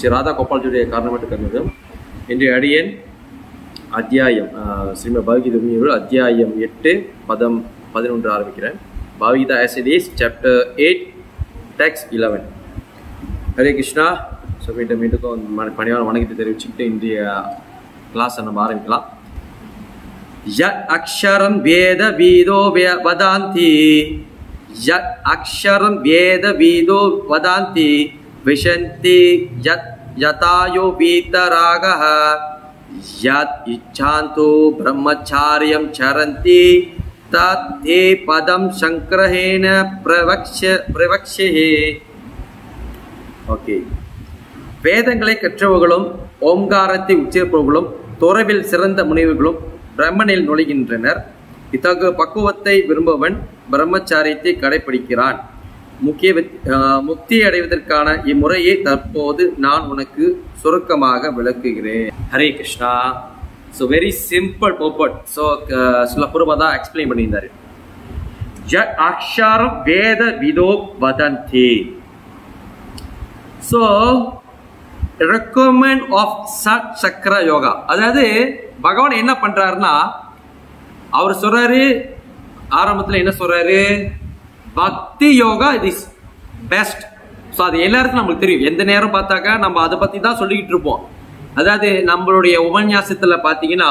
ஸ்ரீ ராதா கோபால்ஜியுடைய காரணமற்ற கர்மகம் இன்றைய அடியேன் அத்தியாயம் ஆஹ், ஸ்ரீமத் பகவத்கீதை அத்தியாயம் எட்டு பதம் பதினொன்று ஆரம்பிக்கிறேன் Bhagavad Gita as it is chapter eight text eleven Hare Krishna so மீண்டும் மீண்டும் ம- பணிவான வணக்கத்தை தெரிவிச்சுக்கிட்டு இன்றைய கிளாஸை நம்ம ஆரம்பிக்கலாம் யத் அக்ஷரம் வேத வீதோ வே- வதாந்தி யத் அக்ஷரம் வேத வீதோ வதாந்தி விஷந்தி யத் யதாயோ வீதராகः யத் இச்சாந்து பிரம்மச்சாரியம் சரந்தி தத் தே பதம் சங்கிரஹேன பிரவக்ஷ பிரவக்ஷே ஓகே வேதங்களை கற்றவர்களும் ஓம்காரத்தை உச்சரிப்பவர்களும் துறவில் சிறந்த முனிவுகளும் பிரம்மனில் நுழைகின்றனர் இத்தகு பக்குவத்தை விரும்புவன் பிரம்மச்சாரியத்தை கடைபிடிக்கிறான் முக்கிய வித்- ஆஹ் முக்தி அடைவதற்கான இம்முறையை தற்போது நான் உனக்கு சுருக்கமாக விளக்குகிறேன் Hare Krishna so very simple போப்பட் ஸோ சில புறமா எக்ஸ்பிளைன் பண்ணியிருந்தாரு ஜட் அக்ஷரம் வேத விதோ வதந்தி ஸோ ரெக்கமெண்ட் ஆஃப் சட் சக்கர யோகா அதாவது பகவான் என்ன பண்றாருன்னா அவர் சொல்றாரு ஆரம்பத்தில் என்ன சொல்றாரு பக்தி யோகா இஸ் பெஸ்ட் ஸோ அது எல்லாருக்கும் நம்மளுக்கு தெரியும் எந்த நேரம் பார்த்தாக்கா நம்ம அதை பத்தி தான் சொல்லிக்கிட்டு இருப்போம் அதாவது நம்மளுடைய உபன்யாசத்துல பார்த்தீங்கன்னா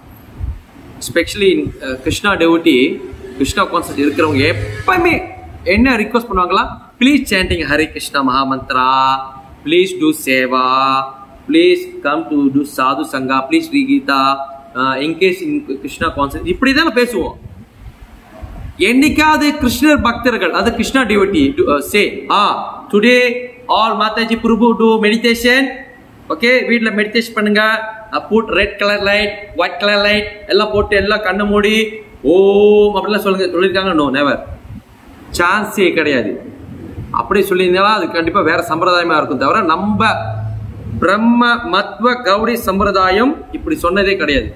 specially Krishna devotee Krishna concept இருக்கிறவங்க எப்பவுமே என்ன ரிக்வஸ்ட் பண்ணுவாங்களா please chanting Hari Krishna mahamantra please do seva please come to do sadhu sanga please read Gita engage in Krishna concept இப்படி தானே பேசுவோம் என்னைக்காவது கிருஷ்ணர் பக்தர்கள் அது Krishna devotee say ah today all mataji prabhu do meditation okay வீட்டில் மெடிடேஷன் பண்ணுங்க put red colour light white colour light எல்லாம் போட்டு எல்லாம் கண்ணு மூடி ஓம் அப்படிலாம் சொல்லுங்க சொல்லியிருக்காங்க நோ நெவர் சான்ஸே கிடையாது அப்படி சொல்லியிருந்தாலும் அது கண்டிப்பாக வேற சம்பிரதாயமா இருக்கும் தவிர நம்ம பிரம்ம மத்வ கௌடி சம்பிரதாயம் இப்படி சொன்னதே கிடையாது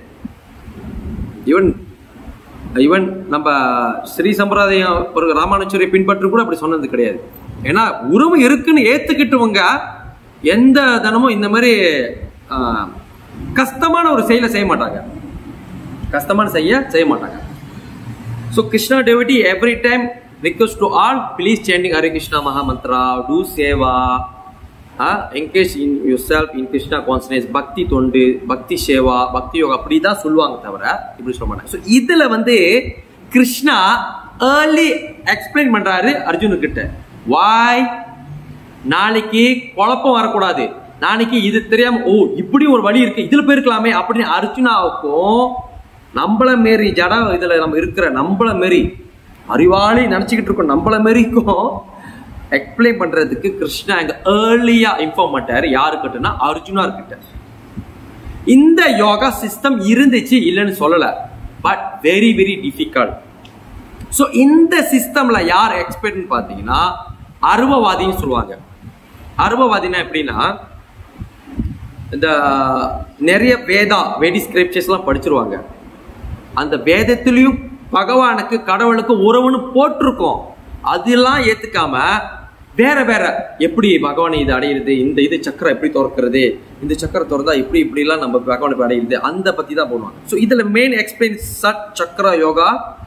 ஈவன் ஈவன் நம்ம ஸ்ரீ சம்பிரதாயம் ஒரு ராமானுச்சரை பின்பற்று கூட அப்படி சொன்னது கிடையாது ஏன்னா உரிமை இருக்குன்னு ஏத்துக்கிட்டவங்க எந்த தினமும் இந்த மாதிரி ஆ, கஷ்டமான ஒரு செயலை செய்ய மாட்டாங்க கஷ்டமான செய்ய செய்ய மாட்டாங்க so Krishna devotee every time request to all please chanting Hare Krishna mahamantra do seva engage in yourself in Krishna consciousness பக்தி தொண்டு பக்தி சேவா பக்தி யோகா அப்படி தான் சொல்லுவாங்க தவிர இப்படி சொல்ல மாட்டாங்க ஸோ இதில் வந்து கிருஷ்ணா ஏர்லி எக்ஸ்பிளைன் பண்றாரு அர்ஜுனுக்கிட்ட வாய் நாளைக்கு குழப்பம் வரக்கூடாது நாளைக்கு இது தெரியாம ஓ இப்படி ஒரு வழி இருக்கு இதுல போயிருக்கலாமே அப்படின்னு அர்ஜுனாவுக்கும் நம்மள மாரி ஜட இதுல நம்ம இருக்கிற நம்மள மாரி அறிவாளி நினைச்சுக்கிட்டு இருக்கோம் நம்மள மாரிக்கும் எக்ஸ்பிளைன் பண்றதுக்கு கிருஷ்ணா இங்க ஏர்லியா இன்ஃபார்ம் பண்ணிட்டாரு யாருக்கிட்டனா அர்ஜுனா கிட்ட இந்த யோகா சிஸ்டம் இருந்துச்சு இல்லைன்னு சொல்லல but very very difficult so இந்த சிஸ்டம்ல யார் எக்ஸ்பர்ட்னு பார்த்தீங்கன்னா அருவவாதின்னு சொல்லுவாங்க அருவவாதினா எப்படின்னா இந்த நிறைய வேதா வேடி ஸ்கிரிப்சர்ஸ்லாம் படிச்சிருவாங்க அந்த வேதத்திலையும் பகவானுக்கு கடவுளுக்கு உறவுன்னு போட்டிருக்கோம் அதெல்லாம் ஏத்துக்காம வேற வேற எப்படி பகவானை இது அடையிறது இந்த இது சக்கரம் எப்படி திறக்கிறது இந்த சக்கரம் திறந்தா இப்படி இப்படிலாம் நம்ம பகவானை போய் அடையிறது அந்த பத்தி தான் போடுவாங்க ஸோ இதுல மெயின் எக்ஸ்பிளைன் சட் சக்கர யோகா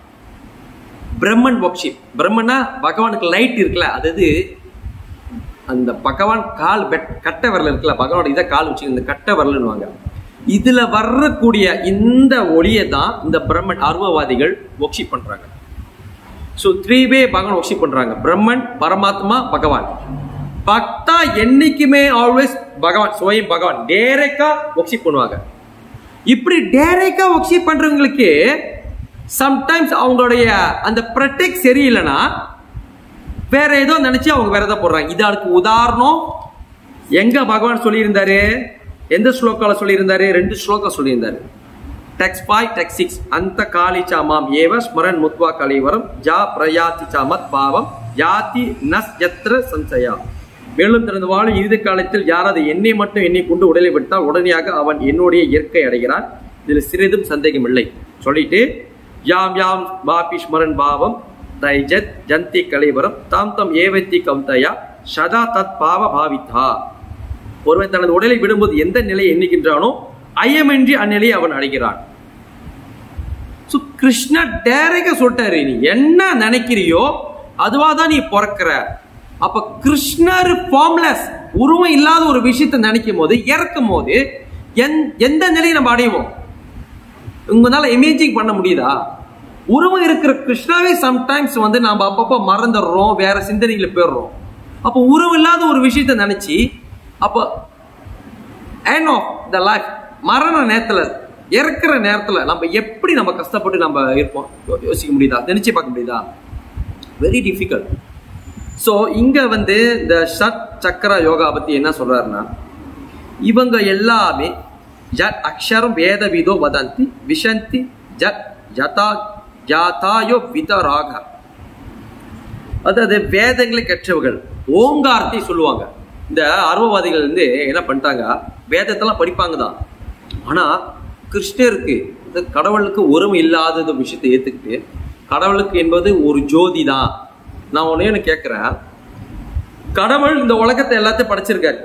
பிரம்மன் ஒர்க்ஷிப் பிரம்மன்னா பகவானுக்கு லைட் இருக்குல்ல அதாவது அந்த பகவான் கால் பெட் கட்டை விரல் இருக்குல்ல பகவானோட இதை கால் வச்சு இந்த கட்டை விரல்னுவாங்க இதுல வரக்கூடிய இந்த ஒளியை தான் இந்த பிரம்மன் அருவவாதிகள் ஒர்க்ஷிப் பண்றாங்க ஸோ த்ரீ வே பகவான் ஒர்க்ஷிப் பண்றாங்க பிரம்மன் பரமாத்மா பகவான் பக்தா என்னைக்குமே ஆல்வேஸ் பகவான் சுயம் பகவான் டேரக்டா ஒர்க்ஷிப் பண்ணுவாங்க இப்படி டேரக்டா ஒர்க்ஷிப் பண்றவங்களுக்கு சம்டைம்ஸ் அவங்களுடைய அந்த ப்ரொடெக்ட் சரியில்லைன்னா வேற ஏதோ நினைச்சு அவங்க வேற ஏதோ போடுறாங்க இது அதுக்கு உதாரணம் எங்க பகவான் சொல்லியிருந்தாரு எந்த ஸ்லோக்கால சொல்லியிருந்தாரு ரெண்டு ஸ்லோகம் சொல்லியிருந்தாரு டெக்ஸ் ஃபைவ் டெக்ஸ் சிக்ஸ் அந்த காளி சாமாம் ஏவ ஸ்மரன் முத்வா கலிவரம் ஜா பிரயாத்தி சாமத் பாவம் யாதி நஸ் யத்ர சஞ்சயா மேலும் தனது வாழும் இறுதி காலத்தில் யாராவது என்னை மட்டும் எண்ணி கொண்டு உடலை விட்டால் உடனடியாக அவன் என்னுடைய இயற்கை அடைகிறான் இதில் சிறிதும் சந்தேகம் இல்லை சொல்லிட்டு யாம் யாம் வாபி ஸ்மரன் பாவம் தைஜத் ஜந்தி கலைவரம் தாம் தம் ஏவத்தி கௌதயா சதா தத் பாவ பாவிதா ஒருவன் தனது உடலை விடும்போது எந்த நிலையை எண்ணுகின்றானோ ஐயமின்றி அந்நிலையை அவன் அடைகிறான் ஸோ கிருஷ்ணா டேரக்டா சொல்லிட்டாரு நீ என்ன நினைக்கிறியோ அதுவா தான் நீ பிறக்கிற அப்ப கிருஷ்ணர் ஃபார்ம்லெஸ் உருவம் இல்லாத ஒரு விஷயத்தை நினைக்கும் போது இறக்கும் போது எந்- எந்த நிலையை நம்ம அடைவோம் உங்களால இமேஜிங் பண்ண முடியுதா உருவம் இருக்கிற கிருஷ்ணாவே சம்டைம்ஸ் வந்து நாம அப்பப்போ மறந்துடுறோம் வேற சிந்தனைகளை போயிடுறோம் அப்போ உருவம் இல்லாத ஒரு விஷயத்தை நினைச்சு அப்போ end ஆஃப் த லைஃப் மரண நேரத்துல இறக்குற நேரத்துல நம்ம எப்படி நம்ம கஷ்டப்பட்டு நம்ம இருப்போம் யோ- யோசிக்க முடியுதா நினைச்சு பார்க்க முடியுதா வெரி டிஃபிகல்ட் ஸோ இங்க வந்து இந்த ஷட் சக்கர யோகா பத்தி என்ன சொல்றாருன்னா இவங்க எல்லாமே ஜட் அக்ஷரம் வேத விதோ வதந்தி விஷந்தி ஜட் ஜதா ஜாதாயோ விதராக அதாவது வேதங்களை கற்றவர்கள் ஓங்காரத்தை சொல்லுவாங்க இந்த அருவவாதிகள் வந்து என்ன பண்ணிட்டாங்க வேதத்தெல்லாம் படிப்பாங்க தான் ஆனா கிருஷ்ணருக்கு இந்த கடவுளுக்கு ஒருமை இல்லாதது விஷயத்தை ஏத்துக்கிட்டு கடவுளுக்கு என்பது ஒரு ஜோதி தான் நான் உடனே ஒன்று கேட்குறேன் கடவுள் இந்த உலகத்தை எல்லாத்தையும் படைச்சிருக்காரு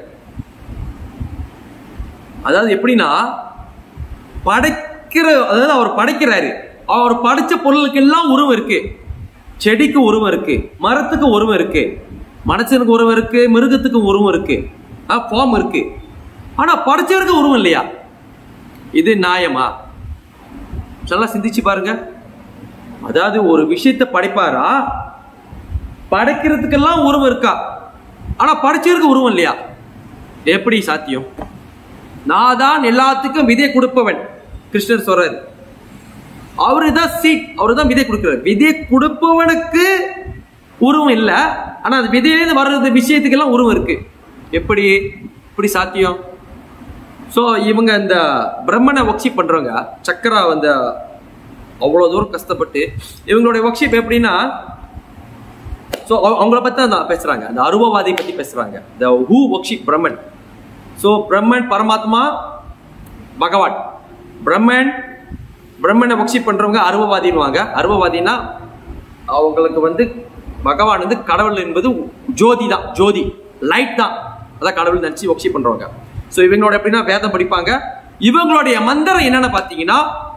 அதாவது எப்படின்னா படைக்கிற அதாவது அவர் படைக்கிறாரு அவர் படைச்ச பொருளுக்கெல்லாம் உருவம் இருக்கு செடிக்கு உருவம் இருக்கு மரத்துக்கு உருவம் இருக்கு மனுஷனுக்கு உருவம் இருக்கு மிருகத்துக்கு உருவம் இருக்கு ஃபார்ம் இருக்கு ஆனா படைச்சவருக்கு உருவம் இல்லையா இது நியாயமா நல்லா சிந்திச்சு பாருங்க அதாவது ஒரு விஷயத்தை படைப்பாரா படைக்கிறதுக்கெல்லாம் உருவம் இருக்கா ஆனா படைச்சவருக்கு உருவம் இல்லையா எப்படி சாத்தியம் நான் தான் எல்லாத்துக்கும் விதை கொடுப்பவன் கிருஷ்ணர் சொல்றாரு அவரு தான் சீட் அவரு தான் விதை கொடுக்கிறார் விதை கொடுப்பவனுக்கு உருவம் இல்லை ஆனா அது விதையிலேருந்து வர்றது விஷயத்துக்கு எல்லாம் உருவம் இருக்கு எப்படி இப்படி சாத்தியம் ஸோ இவங்க இந்த பிரம்மனை ஒர்க்ஷிப் பண்றவங்க சக்கரா வந்து அவ்வளோ தூரம் கஷ்டப்பட்டு இவங்களுடைய ஒர்க்ஷிப் எப்படின்னா ஸோ அவங்கள பற்றி தான் பேசுறாங்க அந்த அருவவாதி பத்தி பேசுறாங்க the who worship Brahman so பிரம்மன் பரமாத்மா பகவான் பிரம்மன் பிரம்மனை ஒர்க்ஷிப் பண்றவங்க அருவவாதின்னுவாங்க அருவவாதினா அவங்களுக்கு வந்து பகவான் வந்து கடவுள் என்பது ஜோதி தான் ஜோதி லைட் தான் அதான் கடவுள் நினச்சி ஒர்க்ஷிப் பண்றவங்க ஸோ இவங்களோட எப்படின்னா வேதம் படிப்பாங்க இவங்களுடைய மந்திரம் என்னன்னு பார்த்தீங்கன்னா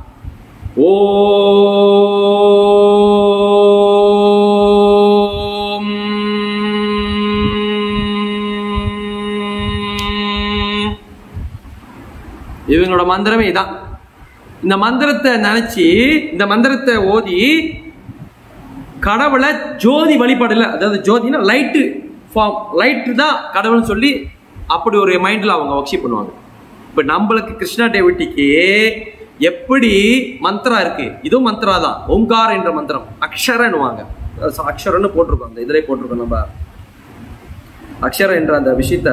ஓம் இவங்களோட மந்திரமே இதான் இந்த மந்திரத்தை நினைச்சு இந்த மந்திரத்தை ஓதி கடவுளை ஜோதி வழிபாடுல அதாவது ஜோதினா லைட்டு ஃபார்ம் லைட்டு தான் கடவுள்னு சொல்லி அப்படி ஒரு மைண்டில் அவங்க ஒர்க்ஷிப் பண்ணுவாங்க இப்போ நம்மளுக்கு கிருஷ்ணா டேவிட்டிக்கு எப்படி மந்திரா இருக்கு இதுவும் மந்திரா தான் ஓங்கார் என்ற மந்திரம் அக்ஷரன்னுவாங்க அஹ் அக்ஷரன்னு போட்டிருக்கோம் அந்த இதிலே போட்டிருக்கோம் நம்ம அக்ஷரம் என்ற அந்த விஷயத்த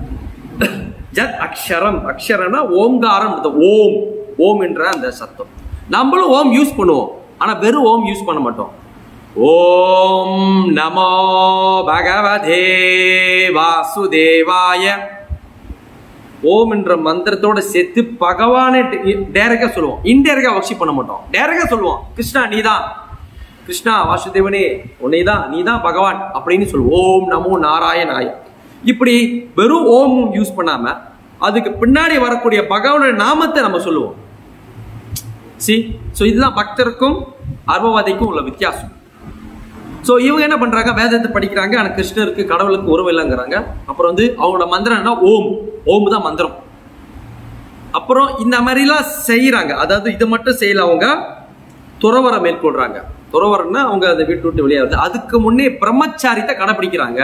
ஜத் அக்ஷரம் அக்ஷரம்னா ஓங்காரம் இந்த ஓம் ஓம் என்ற அந்த சத்தம் நம்மளும் ஓம் யூஸ் பண்ணுவோம் ஆனா வெறும் ஓம் யூஸ் பண்ண மாட்டோம் ஓம் நமோ பகவதே வாசுதேவாய ஓம் என்ற மந்திரத்தோட சேர்த்து பகவானே டேரக்டா சொல்லுவோம் இன்டேரக்டா ஒர்க்ஷிப் பண்ண மாட்டோம் டேரக்டா சொல்லுவோம் கிருஷ்ணா நீதான் கிருஷ்ணா வாசுதேவனே உன்னைதான் நீதான் பகவான் அப்படின்னு சொல்லுவோம் ஓம் நமோ நாராயணாய இப்படி வெறும் ஓம் யூஸ் பண்ணாம அதுக்கு பின்னாடி வரக்கூடிய பகவானோட நாமத்தை நம்ம சொல்லுவோம் சி ஸோ இதுதான் பக்தருக்கும் அர்வவாதிக்கும் உள்ள வித்தியாசம் ஸோ இவங்க என்ன பண்றாங்க வேதத்தை படிக்கிறாங்க ஆனால் கிருஷ்ணருக்கு கடவுளுக்கு உறவு இல்லைங்கிறாங்க அப்புறம் வந்து அவங்களோட மந்திரம் என்ன ஓம் ஓம் தான் மந்திரம் அப்புறம் இந்த மாதிரிலாம் செய்யறாங்க அதாவது இதை மட்டும் செய்யல அவங்க துறவரம் மேற்கொள்றாங்க துறவரம்னா அவங்க அதை வீட்டு விட்டு வெளியே வருது அதுக்கு முன்னே பிரம்மச்சாரியத்தை கடைபிடிக்கிறாங்க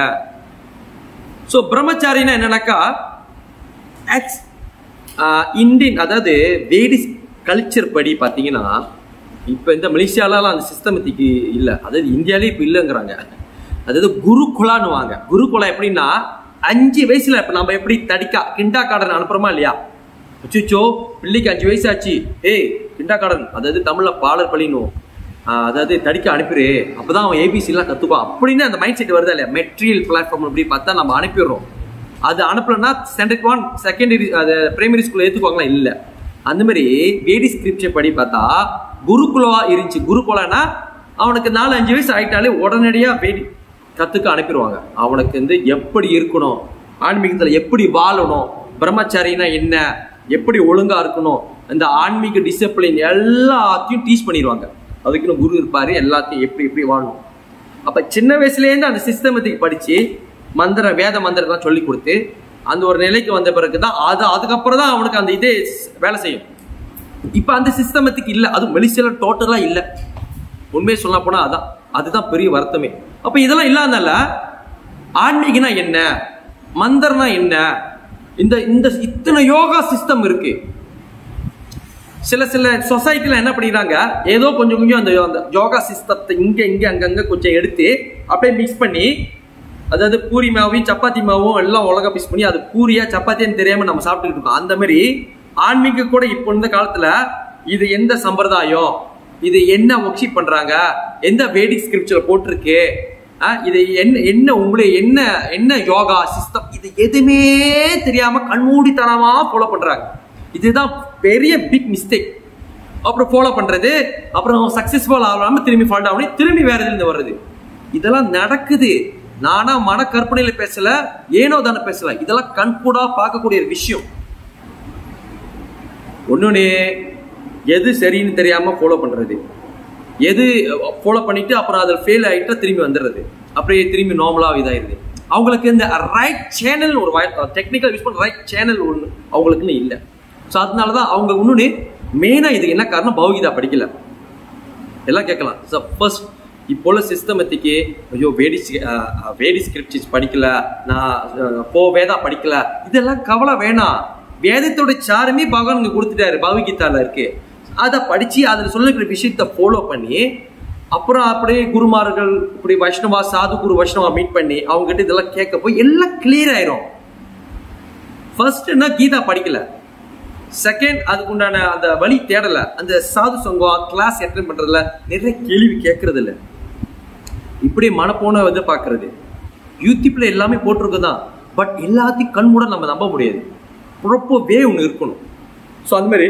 ஸோ பிரம்மச்சாரின்னா என்னன்னாக்கா எக்ஸ் இந்தியன் அதாவது வேடிஸ் கல்ச்சர் படி பார்த்தீங்கன்னா இப்போ இந்த மலேசியாலலாம் அந்த சிஸ்டமேட்டிக்கு இல்லை அதாவது இந்தியாலே இப்போ இல்லைங்கிறாங்க அதாவது குருகுலான்னுவாங்க குருகுலா எப்படின்னா அஞ்சு வயசுல இப்போ நம்ம எப்படி தடிக்கா கிண்டா கார்டன் அனுப்புறோமா இல்லையா அச்சுச்சோ பிள்ளைக்கு அஞ்சு வயசு ஆச்சு ஏய் கிண்டா கார்டன் அதாவது தமிழ்ல பாலர் பள்ளினும் அதாவது தடிக்க அனுப்பிடு அப்பதான் அவன் ஏபிசி எல்லாம் கத்துப்பான் அப்படின்னு அந்த மைண்ட் செட் வருதா இல்லையா மெட்டீரியல் பிளாட்ஃபார்ம் அப்படி பார்த்தா நம்ம அனுப்பிடுறோம் அது அனுப்பலன்னா ஸ்டாண்டர்ட் ஒன் செகண்டரி அது பிரைமரி ஸ்கூல்ல ஏத்துக்குவாங்களா இல்ல அந்த மாதிரி வேடி ஸ்கிரிப்சர் படி பார்த்தா குருகுலா இருந்துச்சு குருகுலானா அவனுக்கு நாலு அஞ்சு வயசு ஆயிட்டாலே உடனடியா வேடி கத்துக்க அனுப்பிடுவாங்க அவனுக்கு வந்து எப்படி இருக்கணும் ஆன்மீகத்துல எப்படி வாழணும் பிரம்மச்சாரினா என்ன எப்படி ஒழுங்கா இருக்கணும் இந்த ஆன்மீக டிசிப்ளின் எல்லாத்தையும் டீச் பண்ணிடுவாங்க அதுக்குன்னு குரு இருப்பாரு எல்லாத்தையும் எப்படி எப்படி வாழணும் அப்ப சின்ன வயசுலேருந்து அந்த சிஸ்டமேட்டிக் படிச்சு மந்திர வேத மந்திரம்லாம் சொல்லி கொடுத்து அந்த ஒரு நிலைக்கு வந்த பிறகு தான் அது அதுக்கப்புறம் தான் அவனுக்கு அந்த இதே ஸ்- வேலை செய்யும் இப்ப அந்த சிஸ்டமேட்டிக் இல்ல அது மெலிசியல டோட்டலா இல்ல உண்மையை சொல்ல போனா அதான் அதுதான் பெரிய வருத்தமே அப்ப இதெல்லாம் இல்லாதனால ஆன்மீகனா என்ன மந்திரனா என்ன இந்த இந்த இத்தனை யோகா சிஸ்டம் இருக்கு சில சில சொசைட்டில என்ன பண்ணிடுறாங்க ஏதோ கொஞ்சம் கொஞ்சம் அந்த அந்த யோகா சிஸ்டத்தை இங்க இங்க அங்கங்க கொஞ்சம் எடுத்து அப்படியே மிக்ஸ் பண்ணி அதாவது பூரி மாவையும் சப்பாத்தி மாவும் எல்லாம் உலக மிக்ஸ் பண்ணி அது பூரியா சப்பாத்தின்னு தெரியாம நம்ம சாப்பிட்டுக்கிட்டு இருக்கோம் அந்த மாதிரி ஆன்மீக கூட இப்போ இந்த காலத்துல இது எந்த சம்பிரதாயம் இது என்ன ஒர்க்ஷிப் பண்றாங்க எந்த வேடிக் ஸ்கிரிப்சர்ல போட்டிருக்கு ஆ, இது என்ன என்ன உங்களுடைய என்ன என்ன யோகா சிஸ்டம் இது எதுவுமே தெரியாம கண்மூடித்தனமா ஃபாலோ பண்றாங்க இதுதான் பெரிய பிக் மிஸ்டேக் அப்புறம் ஃபாலோ பண்றது அப்புறம் சக்சஸ்ஃபுல் ஆகாம திரும்பி ஃபால்ட் ஆகணும் திரும்பி வேற இதுல இருந்து வர்றது இதெல்லாம் நடக்குது நானா மன கற்பனையில பேசல ஏனோ தானே பேசல இதெல்லாம் கண்கூடா பார்க்கக்கூடிய ஒரு விஷயம் ஒன்னொன்னு எது சரின்னு தெரியாம ஃபாலோ பண்றது எது ஃபாலோ பண்ணிட்டு அப்புறம் அதில் ஃபெயில் ஆகிட்டா திரும்பி வந்துடுறது அப்படியே திரும்பி நார்மலாக இதாயிருது அவங்களுக்கு இந்த ரைட் சேனல் ஒரு டெக்னிக்கல் யூஸ் பண்ண ரைட் சேனல் ஒன்று அவங்களுக்குன்னு இல்லை ஸோ அதனால தான் அவங்க இன்னொன்று மெயினாக இது என்ன காரணம் பௌகீதா படிக்கல எல்லாம் கேட்கலாம் ஸோ ஃபர்ஸ்ட் இப்போ உள்ள சிஸ்டமேட்டிக்கு ஐயோ வேடி வேடி ஸ்கிரிப்டிஸ் படிக்கல நான் அஹ், போ வேதா படிக்கல இதெல்லாம் கவலை வேணாம் வேதத்தோட சாருமே பகவான் இங்க கொடுத்துட்டாரு பகவத்கீதால இருக்கு அதை படிச்சு அதில் சொல்லிருக்கிற விஷயத்தை ஃபாலோ பண்ணி அப்புறம் அப்படியே குருமார்கள் இப்படி வைஷ்ணவா சாது குரு வைஷ்ணவா மீட் பண்ணி அவங்க கிட்ட இதெல்லாம் கேட்க போய் எல்லாம் கிளியர் ஆயிரும் ஃபர்ஸ்ட் என்ன கீதா படிக்கல செகண்ட் அதுக்கு உண்டான அந்த வழி தேடல அந்த சாது சங்கம் கிளாஸ் அட்டென்ட் பண்றதுல நிறைய கேள்வி கேட்கறது இல்ல இப்படி மனப்போன வந்து பாக்குறது யூடியூப்ல எல்லாமே போட்டிருக்கு தான் பட் எல்லாத்தையும் கண்மூட நம்ம நம்ப முடியாது ப்ராப்பர் வே ஒன்று இருக்கணும் ஸோ அந்த மாதிரி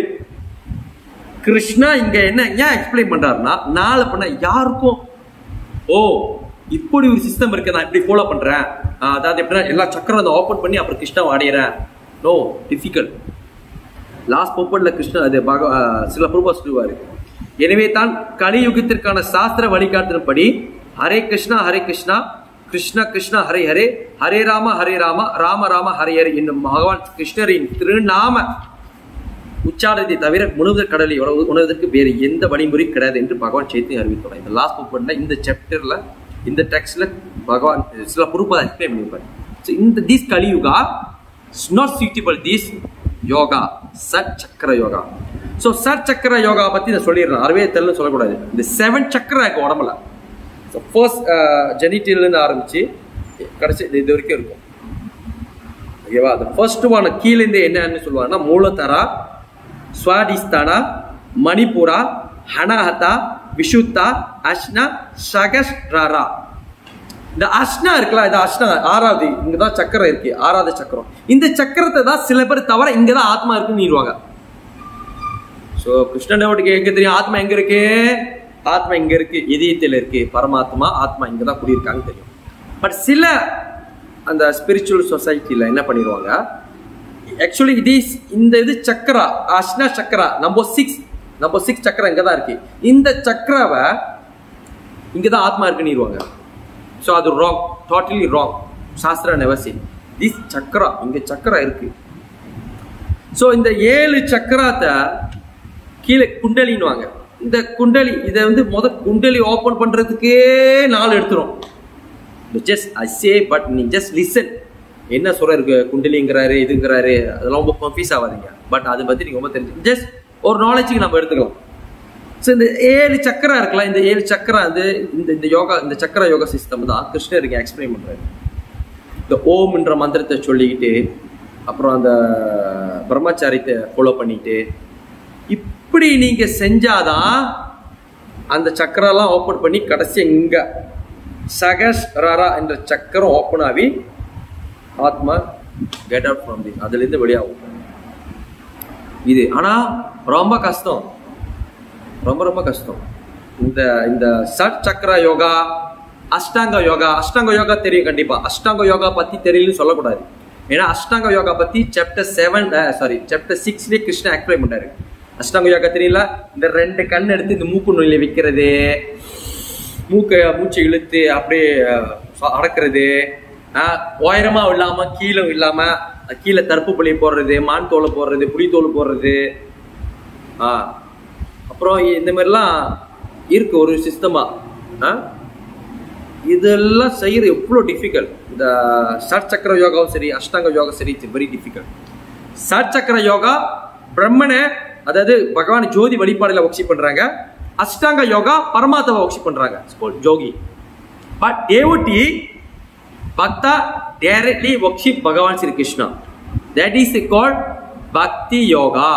கிருஷ்ணா இங்க என்ன ஏன் எக்ஸ்பிளைன் பண்றாருன்னா நாளை பண்ண யாருக்கும் ஓ இப்படி ஒரு சிஸ்டம் இருக்கு நான் இப்படி ஃபாலோ பண்றேன் ஆஹ் அதாவது எப்படின்னா எல்லா சக்கரம் அதை ஓப்பன் பண்ணி அப்புறம் கிருஷ்ணாவை அடையிறேன் நோ டிஃபிகல்ட் லாஸ்ட் பொப்பன்ல கிருஷ்ணா அது பக ஆஹ் சில பிரபா சொல்லுவாரு எனவே தான் கலியுகத்திற்கான சாஸ்திர வழிகாட்டுதல்படி ஹரே கிருஷ்ணா ஹரே கிருஷ்ணா கிருஷ்ண கிருஷ்ணா ஹரே ஹரே ஹரே ராம ஹரே ராம ராம ராம ஹரே ஹரே என்னும் பகவான் கிருஷ்ணரின் திருநாம உச்சாரணத்தை தவிர முழுவதற் கடலை உணவு உணர்வதற்கு வேறு எந்த வழிமுறையும் கிடையாது என்று பகவான் சைத்தன்ய அறிவித்துள்ளார் இந்த லாஸ்ட் புக் இந்த சாப்டர்ல இந்த டெக்ஸ்ட்ல பகவான் சில பொறுப்பை எக்ஸ்பிளைன் பண்ணியிருப்பார் ஸோ இந்த this Kaliyuga is not suitable this yoga சட் சக்கர யோகா ஸோ சட் சக்கர யோகா பத்தி நான் சொல்லிடுறேன் அறவே தெரியலன்னு சொல்லக்கூடாது இந்த செவன் சக்கர இருக்கு உடம்புல ஸோ ஃபர்ஸ்ட் ஜெனிட்டிலேருந்து ஆரம்பிச்சு கடைசி இது இது வரைக்கும் இருக்கும் ஓகேவா அந்த ஃபர்ஸ்ட் ஒன் கீழேருந்து என்னன்னு சொல்லுவாங்கன்னா மூலதரா ஸ்வாதிஸ்தானா மணிப்புரா ஹனஹதா விஷுத்தா அஷ்னா சகஸ்ரா இந்த அஷ்னா இருக்குல்ல இது அஷ்னா ஆறாவது இங்கதான் சக்கரம் இருக்கு ஆறாவது சக்கரம் இந்த சக்கரத்தை தான் சில பேர் தவிர இங்கதான் ஆத்மா இருக்குன்னு நீடுவாங்க ஸோ கிருஷ்ணனோட்டுக்கு எங்க தெரியும் ஆத்மா எங்க இருக்கு ஆத்மா இங்க இருக்கு இதயத்தில் இருக்கு பரமாத்மா ஆத்மா இங்க தான் குடியிருக்காங்க தெரியும் பட் சில அந்த ஸ்பிரிச்சுவல் சொசைட்டில என்ன பண்ணிடுவாங்க ஆக்சுவலி இது இந்த இது சக்கரா அஷ்னா chakra number six number six chakra இங்க தான் இருக்கு இந்த சக்கராவை இங்க தான் ஆத்மா இருக்குன்னு ஸோ அது ராங் டோட்டலி ராங் சாஸ்திர நெவசி திஸ் சக்கரா இங்க சக்கரா இருக்கு ஸோ இந்த ஏழு சக்கராத்தை கீழே குண்டலின்னுவாங்க இந்த குண்டலி இதை வந்து முத குண்டலி ஓப்பன் பண்றதுக்கே நாள் எடுத்துரும் ஜஸ்ட் ஐ சே பட் நீ ஜஸ்ட் லிசன் என்ன சொல்றாரு குண்டலிங்கிறாரு இதுங்கிறாரு அதெல்லாம் ரொம்ப கன்ஃபியூஸ் ஆகாதீங்க பட் அதை பத்தி நீங்க ரொம்ப தெரிஞ்சு ஜஸ்ட் ஒரு நாலேஜுக்கு நம்ம எடுத்துக்கலாம் ஸோ இந்த ஏழு சக்கரா இருக்கலாம் இந்த ஏழு சக்கரா வந்து இந்த இந்த யோகா இந்த சக்கர யோகா சிஸ்டம் தான் கிருஷ்ணர் இங்க எக்ஸ்பிளைன் பண்றாரு இந்த ஓம்ன்ற மந்திரத்தை சொல்லிக்கிட்டு அப்புறம் அந்த பிரம்மச்சாரியத்தை ஃபாலோ பண்ணிட்டு இப்படி நீங்க செஞ்சாதான் அந்த சக்கரெல்லாம் ஓப்பன் பண்ணி கடைசி இங்க சகஸ்ரரா என்ற சக்கரம் ஓப்பன் ஆகி ஆத்மா கெட் அவுட் ஃப்ரம் திஸ் அதுலேருந்து வெளியாகும் இது ஆனா ரொம்ப கஷ்டம் ரொம்ப ரொம்ப கஷ்டம் இந்த இந்த சட் சக்கர யோகா அஷ்டாங்க யோகா அஷ்டாங்க யோகா தெரியும் கண்டிப்பா அஷ்டாங்க யோகா பத்தி தெரியலன்னு சொல்லக்கூடாது ஏன்னா அஷ்டாங்க யோகா பத்தி சாப்டர் செவன் சாரி சாப்டர் சிக்ஸ்லேயே கிருஷ்ணா எக்ஸ்பிளைன் பண்ணாரு அஷ்டாங்க யோகா தெரியல இந்த ரெண்டு கண் எடுத்து இந்த மூக்கு நுழையில வைக்கிறது மூக்கை மூச்சை இழுத்து அப்படியே அஹ், அடக்கிறது அஹ், உயரமா இல்லாம கீழே இல்லாம அஹ், கீழே தடுப்பு புளி போடுறது மான் தோலை போடுறது புளி தோல் போடுறது ஆ அப்புறம் இந்த மாதிரிலாம் இருக்கு ஒரு சிஸ்டமா இதெல்லாம் செய்யறது எவ்வளோ டிஃபிகல்ட் இந்த ஷட் சக்கர யோகாவும் சரி அஷ்டாங்க யோகா சரி இட்ஸ் வெரி டிஃபிகல்ட் ஷட் சக்கர யோகா பிரம்மனை அதாவது பகவான் ஜோதி வழிபாடுல ஒக்சி பண்றாங்க அஷ்டாங்க யோகா பரமாத்மாவை ஒக்சி பண்றாங்க ஜோகி பட் தேவட்டி பக்தா directly worship Bhagavan Sri Krishna that is called bhakti yoga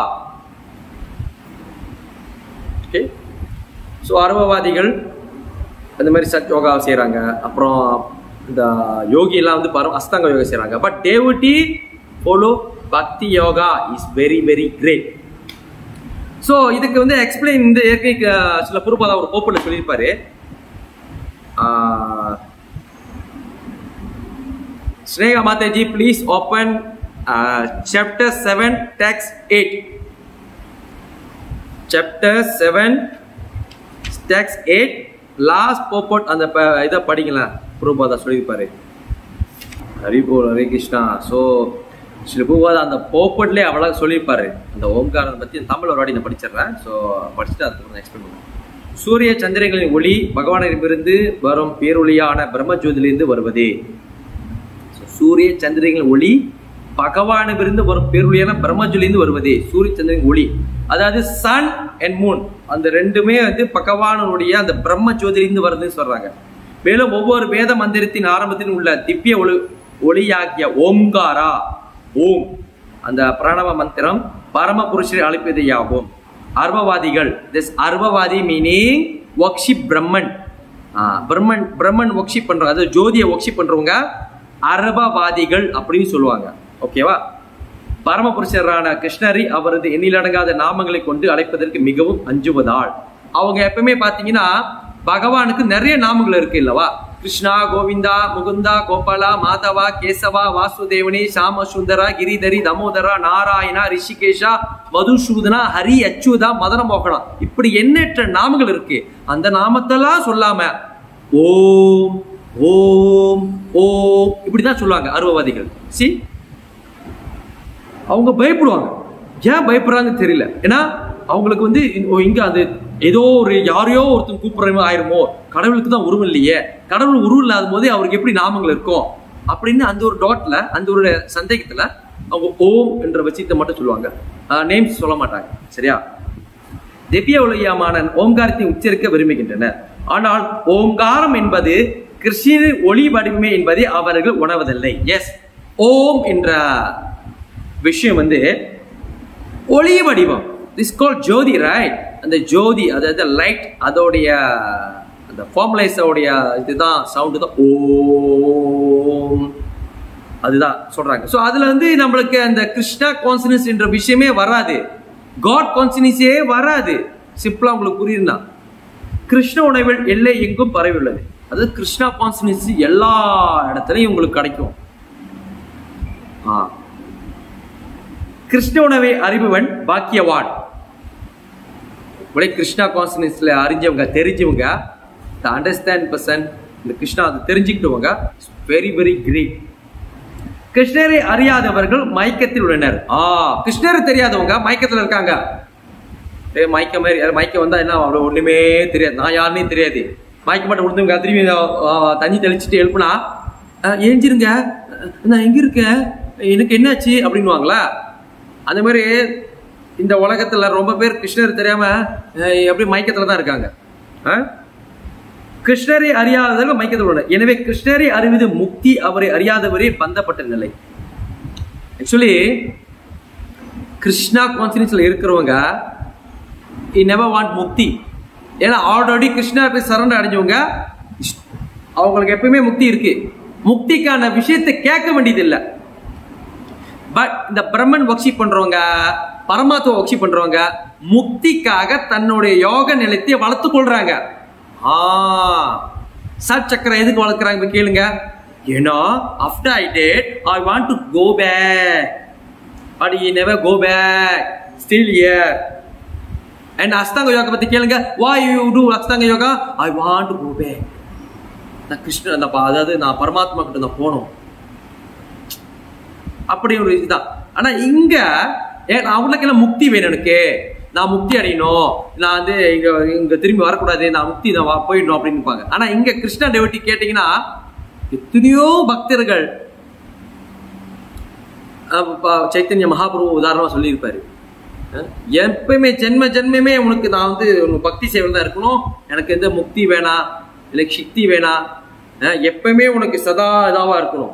okay so அரவவாதிகள் அந்த மாதிரி சத் யோகா செய்கிறாங்க அப்புறம் இந்த யோகி எல்லாம் வந்து பரம் அஸ்தாங்க யோகா செய்கிறாங்க but devotee follow bhakti yoga is very very great so இதுக்கு வந்து எக்ஸ்பிளைன் இந்த ஏற்கனவே அஹ், சில பொறுப்பாக ஒரு கோப்பில் சொல்லியிருப்பாரு ஆஹ், Sneha Mataji, please open uh, chapter 7, text 8. Chapter 7, text 8, last purport அந்த ப- இதை படிக்கலாம் பிரபுபாதா சொல்லியிருப்பாரு ஹரி போல் ஹரே கிருஷ்ணா ஸோ ஸ்ரீ பிரபுபாதா அந்த போப்பட்லேயே அவ்வளோ சொல்லியிருப்பாரு அந்த ஓம்காரம் பற்றி தமிழ் ஒரு வாட்டி நான் படிச்சிடுறேன் ஸோ படிச்சுட்டு அதுக்கு எக்ஸ்பிளைன் பண்ணுவேன் சூரிய சந்திரங்களின் ஒளி பகவானிடமிருந்து வரும் பேரொளியான பிரம்மஜோதிலிருந்து வருவதே So, சூரிய சந்திரனின் ஒளி பகவானிலிருந்து வரும் பேருளியான பிரம்மஜுலிருந்து வருவதே சூரிய சந்திரனின் ஒளி அதாவது சன் அண்ட் மூன் அந்த ரெண்டுமே வந்து பகவானுடைய அந்த பிரம்ம ஜோதிலிருந்து வருதுன்னு சொல்றாங்க மேலும் ஒவ்வொரு வேத மந்திரத்தின் ஆரம்பத்தில் உள்ள திவ்ய ஒளி ஒளியாகிய ஓம்காரா ஓம் அந்த பிரணவ மந்திரம் பரம புருஷரை அழைப்பதையாகும் அர்வவாதிகள் திஸ் அர்வவாதி மீனிங் ஒக்ஷிப் பிரம்மன் ஆ, பிரம்மன் பிரம்மன் ஒக்ஷிப் பண்றவங்க அதாவது ஜோதியை ஒக்ஷிப் பண்றவங்க அரபவாதிகள் அப்படின்னு சொல்லுவாங்க ஓகேவா பரமபுருஷரான கிருஷ்ணரை அவரது எண்ணிலடங்காத நாமங்களை கொண்டு அழைப்பதற்கு மிகவும் அஞ்சுவதால் அவங்க எப்பவுமே பாத்தீங்கன்னா பகவானுக்கு நிறைய நாமங்கள் இருக்கு இல்லவா கிருஷ்ணா கோவிந்தா முகுந்தா கோபாலா மாதவா கேசவா வாசுதேவனி சாம சுந்தரா கிரிதரி தமோதரா நாராயணா ரிஷிகேஷா மதுசூதனா ஹரி அச்சுதா மதன மோகனா இப்படி எண்ணற்ற நாமங்கள் இருக்கு அந்த நாமத்தெல்லாம் சொல்லாம ஓம் ஓம் ஓம் இப்படிதான் சொல்லுவாங்க அருவவாதிகள் சி அவங்க பயப்படுவாங்க ஏன் பயப்படுறாங்கன்னு தெரியல ஏன்னா அவங்களுக்கு வந்து இ- இங்க அது ஏதோ ஒரு யாரையோ ஒருத்தன் கூப்பிடுற மாதிரி ஆயிருமோ கடவுளுக்கு தான் உருவம் இல்லையே கடவுள் உருவம் இல்லாத போது அவருக்கு எப்படி நாமங்கள் இருக்கும் அப்படின்னு அந்த ஒரு டாட்ல அந்த ஒரு சந்தேகத்துல அவங்க ஓம் என்ற வச்சியத்தை மட்டும் சொல்லுவாங்க நேம்ஸ் சொல்ல மாட்டாங்க சரியா திவ்ய ஒளியமான ஓங்காரத்தை உச்சரிக்க விரும்புகின்றனர் ஆனால் ஓங்காரம் என்பது கிருஷ்ணரின் ஒளி வடிவமே என்பதை அவர்கள் உணர்வதில்லை எஸ் ஓம் என்ற விஷயம் வந்து ஒளி வடிவம் திஸ் கால் ஜோதி ரைட் அந்த ஜோதி அதாவது லைட் அதோடைய அந்த ஃபார்முலைஸோடைய இதுதான் சவுண்டு தான் ஓம் அதுதான் சொல்றாங்க ஸோ அதுல வந்து நம்மளுக்கு அந்த கிருஷ்ணா கான்சினஸ் என்ற விஷயமே வராது காட் கான்சினஸே வராது சிம்பிளா உங்களுக்கு புரியுதுன்னா கிருஷ்ண உணவில் எல்லை எங்கும் பரவி உள்ளது அதாவது கிருஷ்ணா கான்சினஸ் எல்லா இடத்துலையும் உங்களுக்கு கிடைக்கும் ஆ கிருஷ்ண உணவை அறிபவன் பாக்கியவான் இப்படி கிருஷ்ணா கான்சினஸ்ல அறிஞ்சவங்க தெரிஞ்சவங்க த அண்டர்ஸ்டாண்ட் பர்சன் இந்த கிருஷ்ணா அதை தெரிஞ்சுக்கிட்டவங்க வெரி வெரி கிரேட் கிருஷ்ணரை அறியாதவர்கள் மயக்கத்தில் உள்ளனர் ஆ கிருஷ்ணரை தெரியாதவங்க மயக்கத்தில் இருக்காங்க ஏ மயக்க மாதிரி யார் மயக்கம் வந்தா என்ன அவ்வளோ ஒண்ணுமே தெரியாது நான் யாருன்னே தெரியாது மயக்க மட்டும் விழுந்தவங்க திரும்பி ஆ, தண்ணி தெளிச்சுட்டு எழுப்புனா "ஆ, ஏஞ்சிருங்க அஹ், நான் எங்க இருக்கேன் எனக்கு என்னாச்சு அப்படின்னுவாங்களா அந்த மாதிரி இந்த உலகத்துல ரொம்ப பேர் கிருஷ்ணர் தெரியாம அஹ், அப்படியே மயக்கத்துல தான் இருக்காங்க ஆ? கிருஷ்ணரை அறியாதவர்கள் மயக்கத்தில் உள்ளனர் எனவே கிருஷ்ணரை அறிவது முக்தி அவரை அறியாதவரே பந்தப்பட்ட நிலை ஆக்சுவலி கிருஷ்ணா கான்சியன்ஸ்ல இருக்கிறவங்க இ நெவர் வாண்ட் முக்தி ஏன்னா ஆல்ரெடி கிருஷ்ணா போய் சரண்டர் அடைஞ்சவங்க அவங்களுக்கு எப்பயுமே முக்தி இருக்கு முக்திக்கான விஷயத்தை கேட்க வேண்டியது இல்லை பட் இந்த பிரம்மன் ஒர்க்ஷிப் பண்றவங்க பரமாத்மா ஒர்க்ஷிப் பண்றவங்க முக்திக்காக தன்னுடைய யோக நிலைத்தை வளர்த்து கொள்றாங்க ஆ சட் சக்கரம் எதுக்கு வளர்க்குறாங்க இப்ப கேளுங்க ஏன்னா after I died I want to go back but I never go back still here and Ashtanga yoga பத்தி கேளுங்க why you do Ashtanga yoga I want to go back நான் கிருஷ்ணன் அந்த ப- அதாவது நான் பரமாத்மா கிட்ட நான் போகணும் அப்படி ஒரு இதுதான் ஆனா இங்க ஏன் அவங்களுக்கெல்லாம் முக்தி வேணும் எனக்கு நான் முக்தி அடையணும் நான் வந்து இங்க இங்க திரும்பி வரக்கூடாது நான் முக்தி நான் வா- போயிடணும் அப்படின்னு ஆனா இங்க கிருஷ்ணா டெவட்டி கேட்டீங்கன்னா எத்தனையோ பக்தர்கள் அஹ் ப- சைத்தன்ய மகாபிரபு உதாரணமா சொல்லியிருப்பாரு அஹ் எப்பயுமே ஜென்ம ஜென்மமே உனக்கு நான் வந்து உனக்கு பக்தி சேவை தான் இருக்கணும் எனக்கு எந்த முக்தி வேணாம் எனக்கு சக்தி வேணாம் அஹ் எப்பவுமே உனக்கு சதா இதாவா இருக்கணும்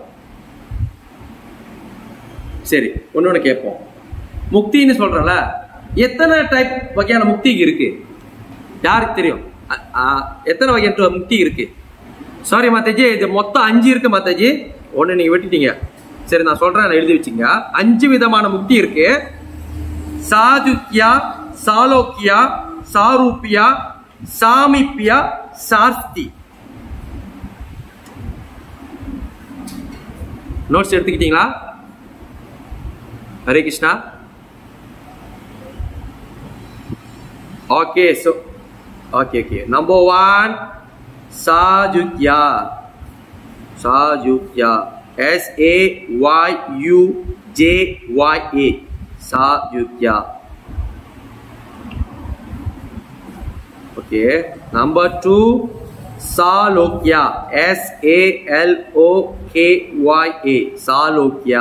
சரி ஒண்ணு ஒண்ணு கேட்போம் முக்தின்னு சொல்றல எத்தனை டைப் வகையான முக்தி இருக்கு யாருக்கு தெரியும் அ- அ- எத்தனை வகையான முக்தி இருக்கு சாரி மாதாஜி இது மொத்தம் அஞ்சு இருக்கு மாதாஜி ஒண்ணு நீங்க விட்டுட்டீங்க சரி நான் சொல்றேன் நான் எழுதி வச்சுங்க அஞ்சு விதமான முக்தி இருக்கு சாதுக்கியா சாலோக்கியா சாரூபியா சாமிப்பியா சாஸ்தி நோட்ஸ் எடுத்துக்கிட்டீங்களா Hare Krishna okay so okay okay number one sajutya sajutya s a y u j y a sajutya okay number two salokya s a l o k y a salokya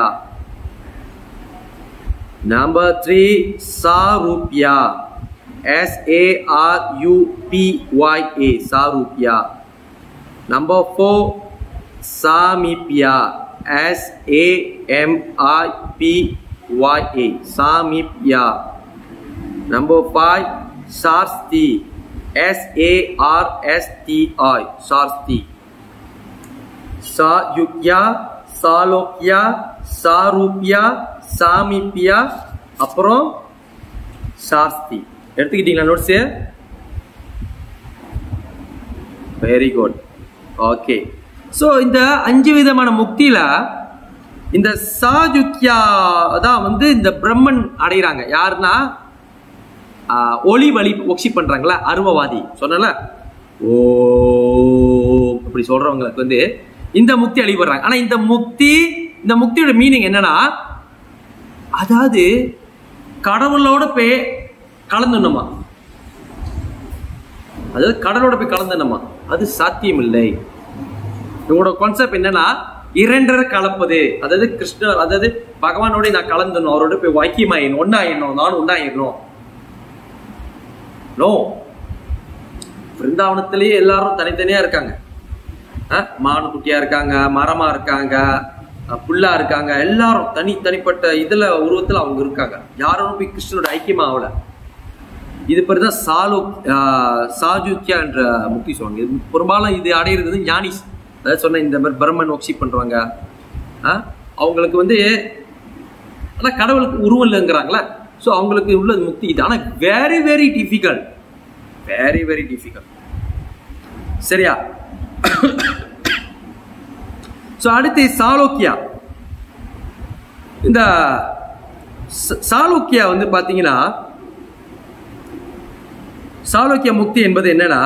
Number three, Sarupya. S A R U P Y A. Sarupya. Number four, Samipya. S A M I P Y A. Samipya. Number five, Sarsti. S A R S T I. Sarsti. சாயுக்யா சாலோக்கியா சாரூப்யா சாமிப்பியா அப்புறம் சாஸ்தி எடுத்துக்கிட்டீங்களா notes very good okay so இந்த அஞ்சு விதமான முக்தியில இந்த சாஜுக்கியா தான் வந்து இந்த பிரம்மன் அடைகிறாங்க யாருன்னா ஆஹ், ஒளி வழி ஒக்சி பண்றாங்களா அருவவாதி சொன்னல ஓ அப்படி சொல்றவங்களுக்கு வந்து இந்த முக்தி அழிபடுறாங்க ஆனா இந்த முக்தி இந்த முக்தியோட மீனிங் என்னன்னா அதாவது கடவுளோட போய் கலந்துடணுமா அதாவது கடலோட போய் கலந்துடணுமா அது சாத்தியம் இல்லை இவங்களோட கான்செப்ட் என்னன்னா இரண்டரை கலப்பது அதாவது கிருஷ்ணர் அதாவது பகவானோட நான் கலந்துடணும் அவரோட போய் வாக்கியமாயிடணும் ஒன்னாயிடணும் நானும் ஒன்னாயிடணும் நோ பிருந்தாவனத்திலேயே எல்லாரும் தனித்தனியா இருக்காங்க அஹ், மானு குட்டியா இருக்காங்க மரமா இருக்காங்க அஹ், புல்லா இருக்காங்க எல்லாரும் தனி தனிப்பட்ட இதுல உருவத்துல அவங்க இருக்காங்க யாரும் போய் கிருஷ்ணனோட ஐக்கியமா ஆகல இது பேர் தான் சாலு ஆஹ், சாஜுக்கியா என்ற முக்தி சொல்லுவாங்க இது பெரும்பாலும் இது அடையிறது வந்து ஞானிஸ் அதாவது சொன்ன இந்த மாதிரி பிரம்மன் ஒக்சி பண்றவங்க ஆஹ், அவங்களுக்கு வந்து ஆனா கடவுளுக்கு உருவம் இல்லைங்கிறாங்களா ஸோ அவங்களுக்கு உள்ளது முக்தி இது ஆனா very very difficult very very difficult சரியா ஸோ அடுத்து சாலோக்கியா இந்த ச- சாளுக்கியா வந்து பாத்தீங்கன்னா சாளுக்கிய முக்தி என்பது என்னன்னா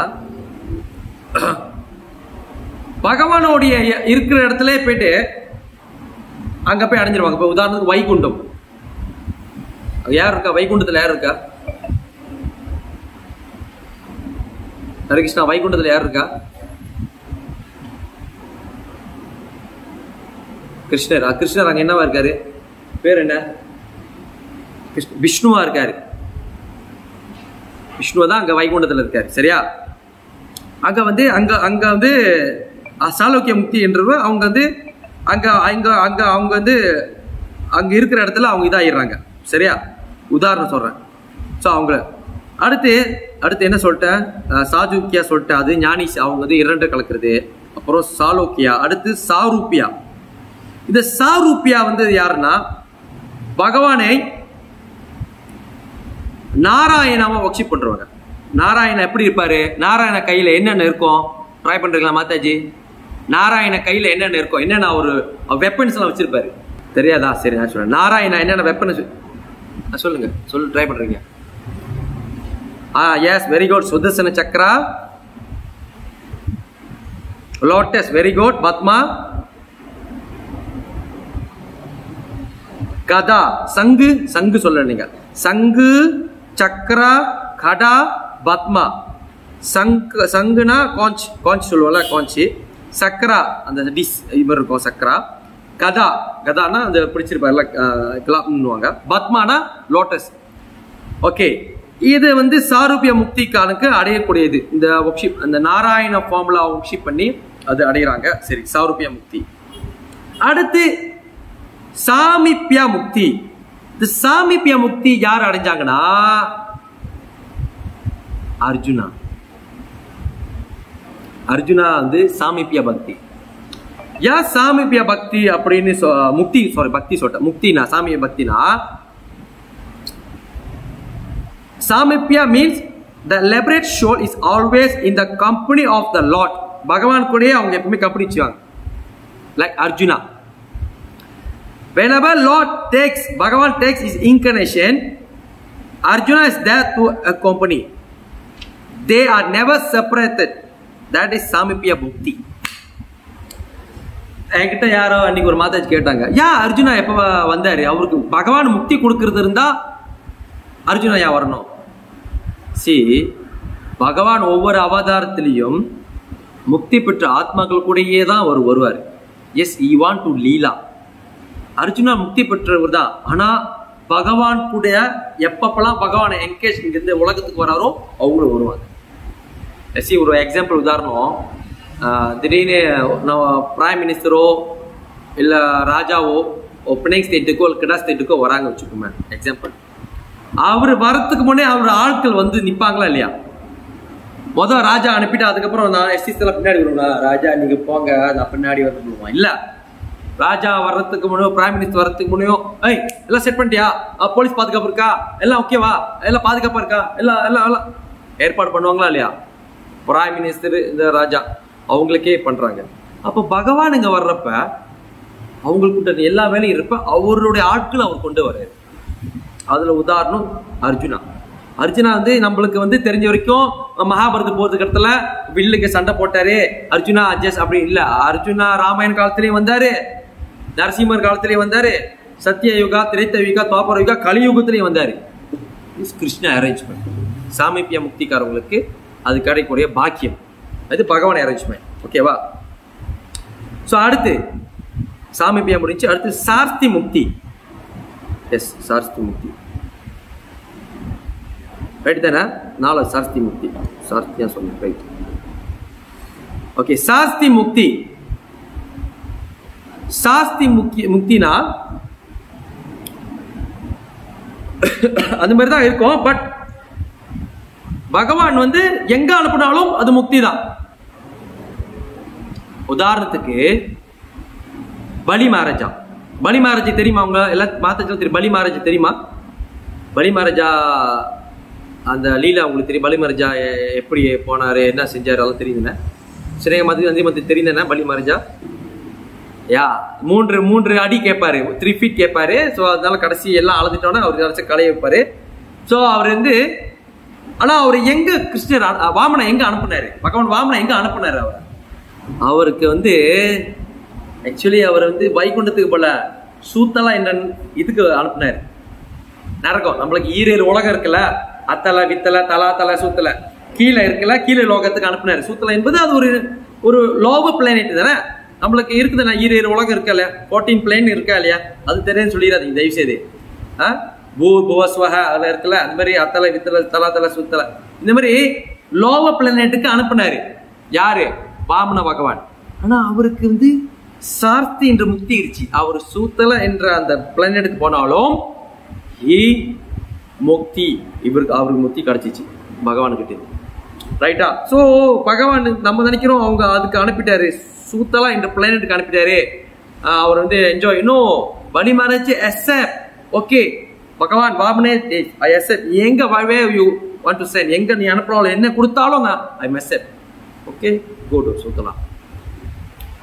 பகவானோடைய இருக்கிற இடத்துல போயிட்டு அங்க போய் அடைஞ்சிருவாங்க இப்போ உதாரணத்துக்கு வைகுண்டம் அங்க யார் இருக்கா வைகுண்டத்துல யார் இருக்கா ஹரே கிருஷ்ணா வைகுண்டத்துல யார் இருக்கா கிருஷ்ணர் அஹ் கிருஷ்ணர் அங்க என்னவா இருக்காரு பேர் என்ன கிருஷ்ண விஷ்ணுவா இருக்காரு விஷ்ணுவா தான் அங்க வைகுண்டத்துல இருக்காரு சரியா அங்க வந்து அங்க அங்க வந்து அஹ், சாளுக்கிய முக்தி என்றவர் அவங்க வந்து அங்க அங்க அங்க அவங்க வந்து அங்க இருக்கிற இடத்துல அவங்க இதாயிடுறாங்க சரியா உதாரணம் சொல்றேன் ஸோ அவங்கள அடுத்து அடுத்து என்ன சொல்லிட்டேன் அஹ், சாஜுக்கியா சொல்லிட்டேன் அது ஞானி அவங்க வந்து இரண்டு கலக்கிறது அப்புறம் சாலோக்கியா அடுத்து சாரூப்பியா இந்த சாரூப்பியா வந்து யாருன்னா பகவானை நாராயணாவை ஒர்க்ஷிப் பண்றவங்க நாராயணன் எப்படி இருப்பாரு நாராயண கையில என்னென்ன இருக்கும் ட்ரை பண்றீங்களா மாதாஜி நாராயண கையில என்னென்ன இருக்கும் என்னென்ன ஒரு வெப்பன்ஸ் எல்லாம் வச்சிருப்பாரு தெரியாதா சரி நான் சொல்றேன் நாராயணா என்னென்ன வெப்பன்ஸ் சொல்லுங்க சொல்லு ட்ரை பண்றீங்க ஆ yes very good Sudarshana chakra lotus very good பத்மா கதா சங்கு சங்கு சொல்ல நீங்க சங்கு சக்கரா கடா பத்மா சங்கு சங்குனா காஞ்ச் காஞ்ச் சொல்லுவோம்ல காஞ்சி சக்கரா அந்த டிஸ் இது மாதிரி இருக்கும் சக்கரா கதா கதானா அந்த பிடிச்சிருப்பாருல கிளாப்னுவாங்க பத்மானா லோட்டஸ் ஓகே இது வந்து சாரூபிய முக்திக்கானுக்கு அடையக்கூடியது இந்த ஒர்க்ஷிப் அந்த நாராயண ஃபார்முலா ஒர்க்ஷிப் பண்ணி அது அடைகிறாங்க சரி சாரூபிய முக்தி அடுத்து சாமிப்பிய முக்தி இந்த சாமிப்பிய முக்தி யார் அடைஞ்சாங்கன்னா அர்ஜுனா அர்ஜுனா வந்து சாமிப்பிய பக்தி ஏன் சாமிப்பிய பக்தி அப்படின்னு சொ- முக்தி சாரி பக்தி சொல்லிட்டேன் முக்தினா சாமிய பக்தினா சாமிப்பியா means the liberated soul is always in the company of the lord பகவான் கூடயே அவங்க எப்பவுமே கம்பெனி வச்சுவாங்க like Arjuna whenever lord takes bhagavan takes his incarnation arjuna is there to accompany they are never separated that is samipya bhakti என்கிட்ட யாரோ அன்னைக்கு ஒரு மாதாஜி கேட்டாங்க ஏன் அர்ஜுனா எப்ப வ- வந்தாரு அவருக்கு பகவான் முக்தி கொடுக்கறது இருந்தா அர்ஜுனா ஏன் வரணும் சி பகவான் ஒவ்வொரு அவதாரத்திலையும் முக்தி பெற்ற ஆத்மாக்கள் கூடயே தான் அவர் வருவார் yes I want to leela Arjuna முக்தி பெற்றவர் தான் ஆனா பகவான் கூட எப்பப்பெல்லாம் பகவானை என்கேஜ் இங்கிருந்து உலகத்துக்கு வராரோ அவங்களும் வருவாங்க எஸ்சி ஒரு எக்ஸாம்பிள் உதாரணம் ஆஹ் திடீர்னு நம்ம பிரைம் மினிஸ்டரோ இல்லை ராஜாவோ பிணைங் ஸ்டேட்டுக்கோ இல்லை கிடா ஸ்டேட்டுக்கோ வராங்க வச்சுக்கோமே எக்ஸாம்பிள் அவர் வரத்துக்கு முன்னே அவர் ஆட்கள் வந்து நிப்பாங்களா இல்லையா மொதல் ராஜா அனுப்பிட்டு அதுக்கப்புறம் நான் எஸ்டிஸ்ல பின்னாடி வருவேன் ராஜா நீங்க போங்க நான் பின்னாடி வந்து விடுவான் இல்ல ராஜா வர்றதுக்கு முன்னோ பிரைம் மினிஸ்டர் வர்றதுக்கு முன்னோ ஏய் எல்லாம் செட் பண்ணிட்டியா அஹ், போலீஸ் பாதுகாப்பு இருக்கா எல்லாம் ஓகேவா எல்லாம் பாதுகாப்பா இருக்கா எல்லாம் எல்லாம் எல்லாம் ஏற்பாடு பண்ணுவாங்களா இல்லையா பிரைம் மினிஸ்டர் இந்த ராஜா அவங்களுக்கே பண்றாங்க அப்போ பகவான் இங்க வர்றப்ப அவங்களுக்கு எல்லா வேலையும் இருப்ப அவருடைய ஆட்கள் அவர் கொண்டு வர்றாரு அதுல உதாரணம் அர்ஜுனா அர்ஜுனா வந்து நம்மளுக்கு வந்து தெரிஞ்ச வரைக்கும் மகாபாரத போறதுக்கு இடத்துல வில்லுக்கு சண்டை போட்டாரு அர்ஜுனா அஜஸ் அப்படி இல்ல அர்ஜுனா ராமாயண காலத்திலயும் வந்தாரு நரசிம்மர் காலத்திலயும் வந்தாரு சத்திய யுகா திரேத்த யுகா துவாபர யுகா கலியுகத்திலயும் வந்தாரு This கிருஷ்ண அரேஞ்ச்மெண்ட் சாமிப்பிய முக்திக்காரவங்களுக்கு அது கிடைக்கக்கூடிய பாக்கியம் அது பகவான் அரேஞ்ச்மெண்ட் ஓகேவா ஸோ அடுத்து சாமிப்பியம் முடிஞ்சு அடுத்து சார்த்தி முக்தி எஸ் சார்த்தி முக்தி ரைட் தானே நாலு சாஸ்தி முக்தி சாஸ்தியா சொன்னேன் ரைட் ஓகே சாஸ்தி முக்தி சாஸ்தி முக்தி முக்தினா அந்த மாதிரி தான் இருக்கும் பட் பகவான் வந்து எங்க அனுப்புனாலும் அது முக்தி தான் உதாரணத்துக்கு பலி மகாராஜா பலி மகாராஜா தெரியுமா அவங்க எல்லாம் மாத்தாச்சும் தெரியும் பலி மகாராஜா தெரியுமா பலி மகாராஜா அந்த லீலா உங்களுக்கு தெரியும் பலி மகாராஜா எ- எப்படி போனாரு என்ன செஞ்சாரு அதெல்லாம் தெரியுதுண்ணே சிறைய மதி நந்தி மந்தி தெரியுதுண்ணே பலி மகாராஜா யா மூன்று மூன்று அடி கேட்பாரு த்ரீ ஃபீட் கேட்பாரு ஸோ அதனால கடைசி எல்லாம் அளந்துட்டோன்னே அவர் நினைச்ச களைய வைப்பாரு ஸோ அவர் வந்து ஆனா அவர் எங்க கிருஷ்ணர் அனு- வாமனை எங்க அனுப்புனாரு பகவான் வாமனை எங்க அனுப்புனாரு அவர் அவருக்கு வந்து ஆக்சுவலி அவர் வந்து வைகுண்டத்துக்கு போல சூத்தலா என்ற இதுக்கு அனுப்புனாரு நரகம் நம்மளுக்கு ஈரேழு உலகம் இருக்குல்ல அத்தலை வித்தலை தலா தலை சூத்தலை கீழே இருக்குல்ல கீழே லோகத்துக்கு அனுப்புனாரு சூத்தலை என்பது அது ஒரு ஒரு லோவ பிளானெட் தானே நம்மளுக்கு இருக்குதுண்ணா ஈரேழு உலகம் இருக்கா இல்லையா ஃபோர்டீன் பிளேன் இருக்கா இல்லையா அது தெரியும்னு சொல்லிடாதீங்க தயவு செய்து ஆ பூ புவஸ்வக அதில் இருக்குல்ல அந்த மாதிரி அத்தலை வித்தலை தலா தலை சுத்தலை இந்த மாதிரி லோவ பிளானெட்டுக்கு அனுப்புனாரு யாரு வாமன பகவான் ஆனா அவருக்கு வந்து சார்த்தி என்ற முக்தி இருச்சு அவர் சூத்தல என்ற அந்த பிளானெட்டுக்கு போனாலும் ஈ முக்தி இவருக்கு அவருக்கு முக்தி கிடைச்சிச்சு பகவானுக்கிட்ட ரைட்டா ஸோ பகவான் நம்ம நினைக்கிறோம் அவங்க அதுக்கு அனுப்பிட்டாரு சூத்தலா இந்த பிளானெட்டுக்கு அனுப்பிட்டாரு ஆஹ் அவர் வந்து என்ஜாய் இன்னும் பலி மறைச்சு எஸ்எப் ஓகே பகவான் வாமனே ஐ எஸ்எப் எங்க வாழ்வே யூ வாண்ட் டு சென்ட் எங்க நீ அனுப்புறாலும் என்ன கொடுத்தாலும் ஐ மெஸ்எப் ஓகே கோ டு சூத்தலாம்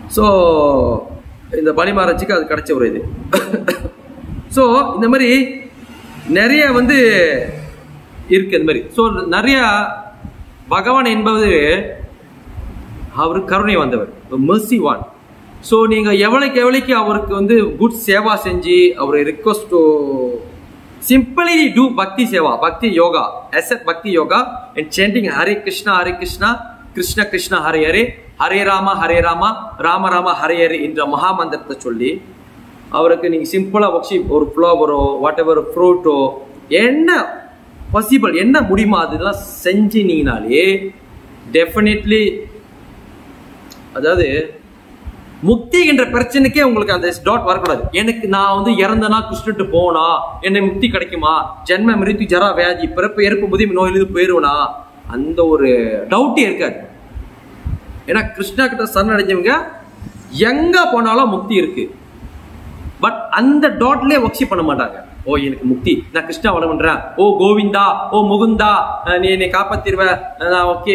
ஸோ இந்த பலிமாராஜுக்கு அது கிடைச்ச ஒரு இது ஸோ இந்த மாதிரி நிறைய வந்து இருக்கு இந்த மாதிரி ஸோ நிறைய பகவான் என்பது அவர் கருணை வந்தவர் மெர்சி வான் ஸோ நீங்கள் எவ்வளோக்கு எவ்வளோக்கு அவருக்கு வந்து குட் சேவா செஞ்சு அவரை ரிக்வஸ்ட் சிம்பிளி டூ பக்தி சேவா பக்தி yoga yes bhakti yoga and chanting Hare Krishna Hare Krishna Krishna Krishna Hare Hare Hare Rama Hare Rama Rama Rama Hare Hare என்ற மகாமந்திரத்தை சொல்லி அவருக்கு நீங்கள் சிம்பிளாக ஒர்க்ஷிப் ஒரு ஃப்ளவரோ வாட் எவர் ஃப்ரூட்டோ என்ன பாசிபிள் என்ன முடியுமோ அதெல்லாம் செஞ்சினீங்கனாலே டெஃபினெட்லி அதாவது முக்தி என்ற பிரச்சனைக்கே உங்களுக்கு அந்த டாட் வரக்கூடாது எனக்கு நான் வந்து இறந்தனா கிருஷ்ணட்டு போனா என்ன முக்தி கிடைக்குமா ஜென்ம மிருத்தி ஜரா வியாதி பிறப்பு இறப்பு முதிய நோயிலிருந்து போயிருவனா அந்த ஒரு டவுட்டே இருக்காது ஏன்னா கிருஷ்ணா கிட்ட சரணடைஞ்சவங்க எங்க போனாலும் முக்தி இருக்கு பட் அந்த டாட்லயே ஒர்க்ஷிப் பண்ண மாட்டாங்க ஓ எனக்கு முக்தி நான் கிருஷ்ணா வளம் பண்றேன் ஓ கோவிந்தா ஓ முகுந்தா அஹ் நீ என்னை காப்பாத்திருவ நான் ஓகே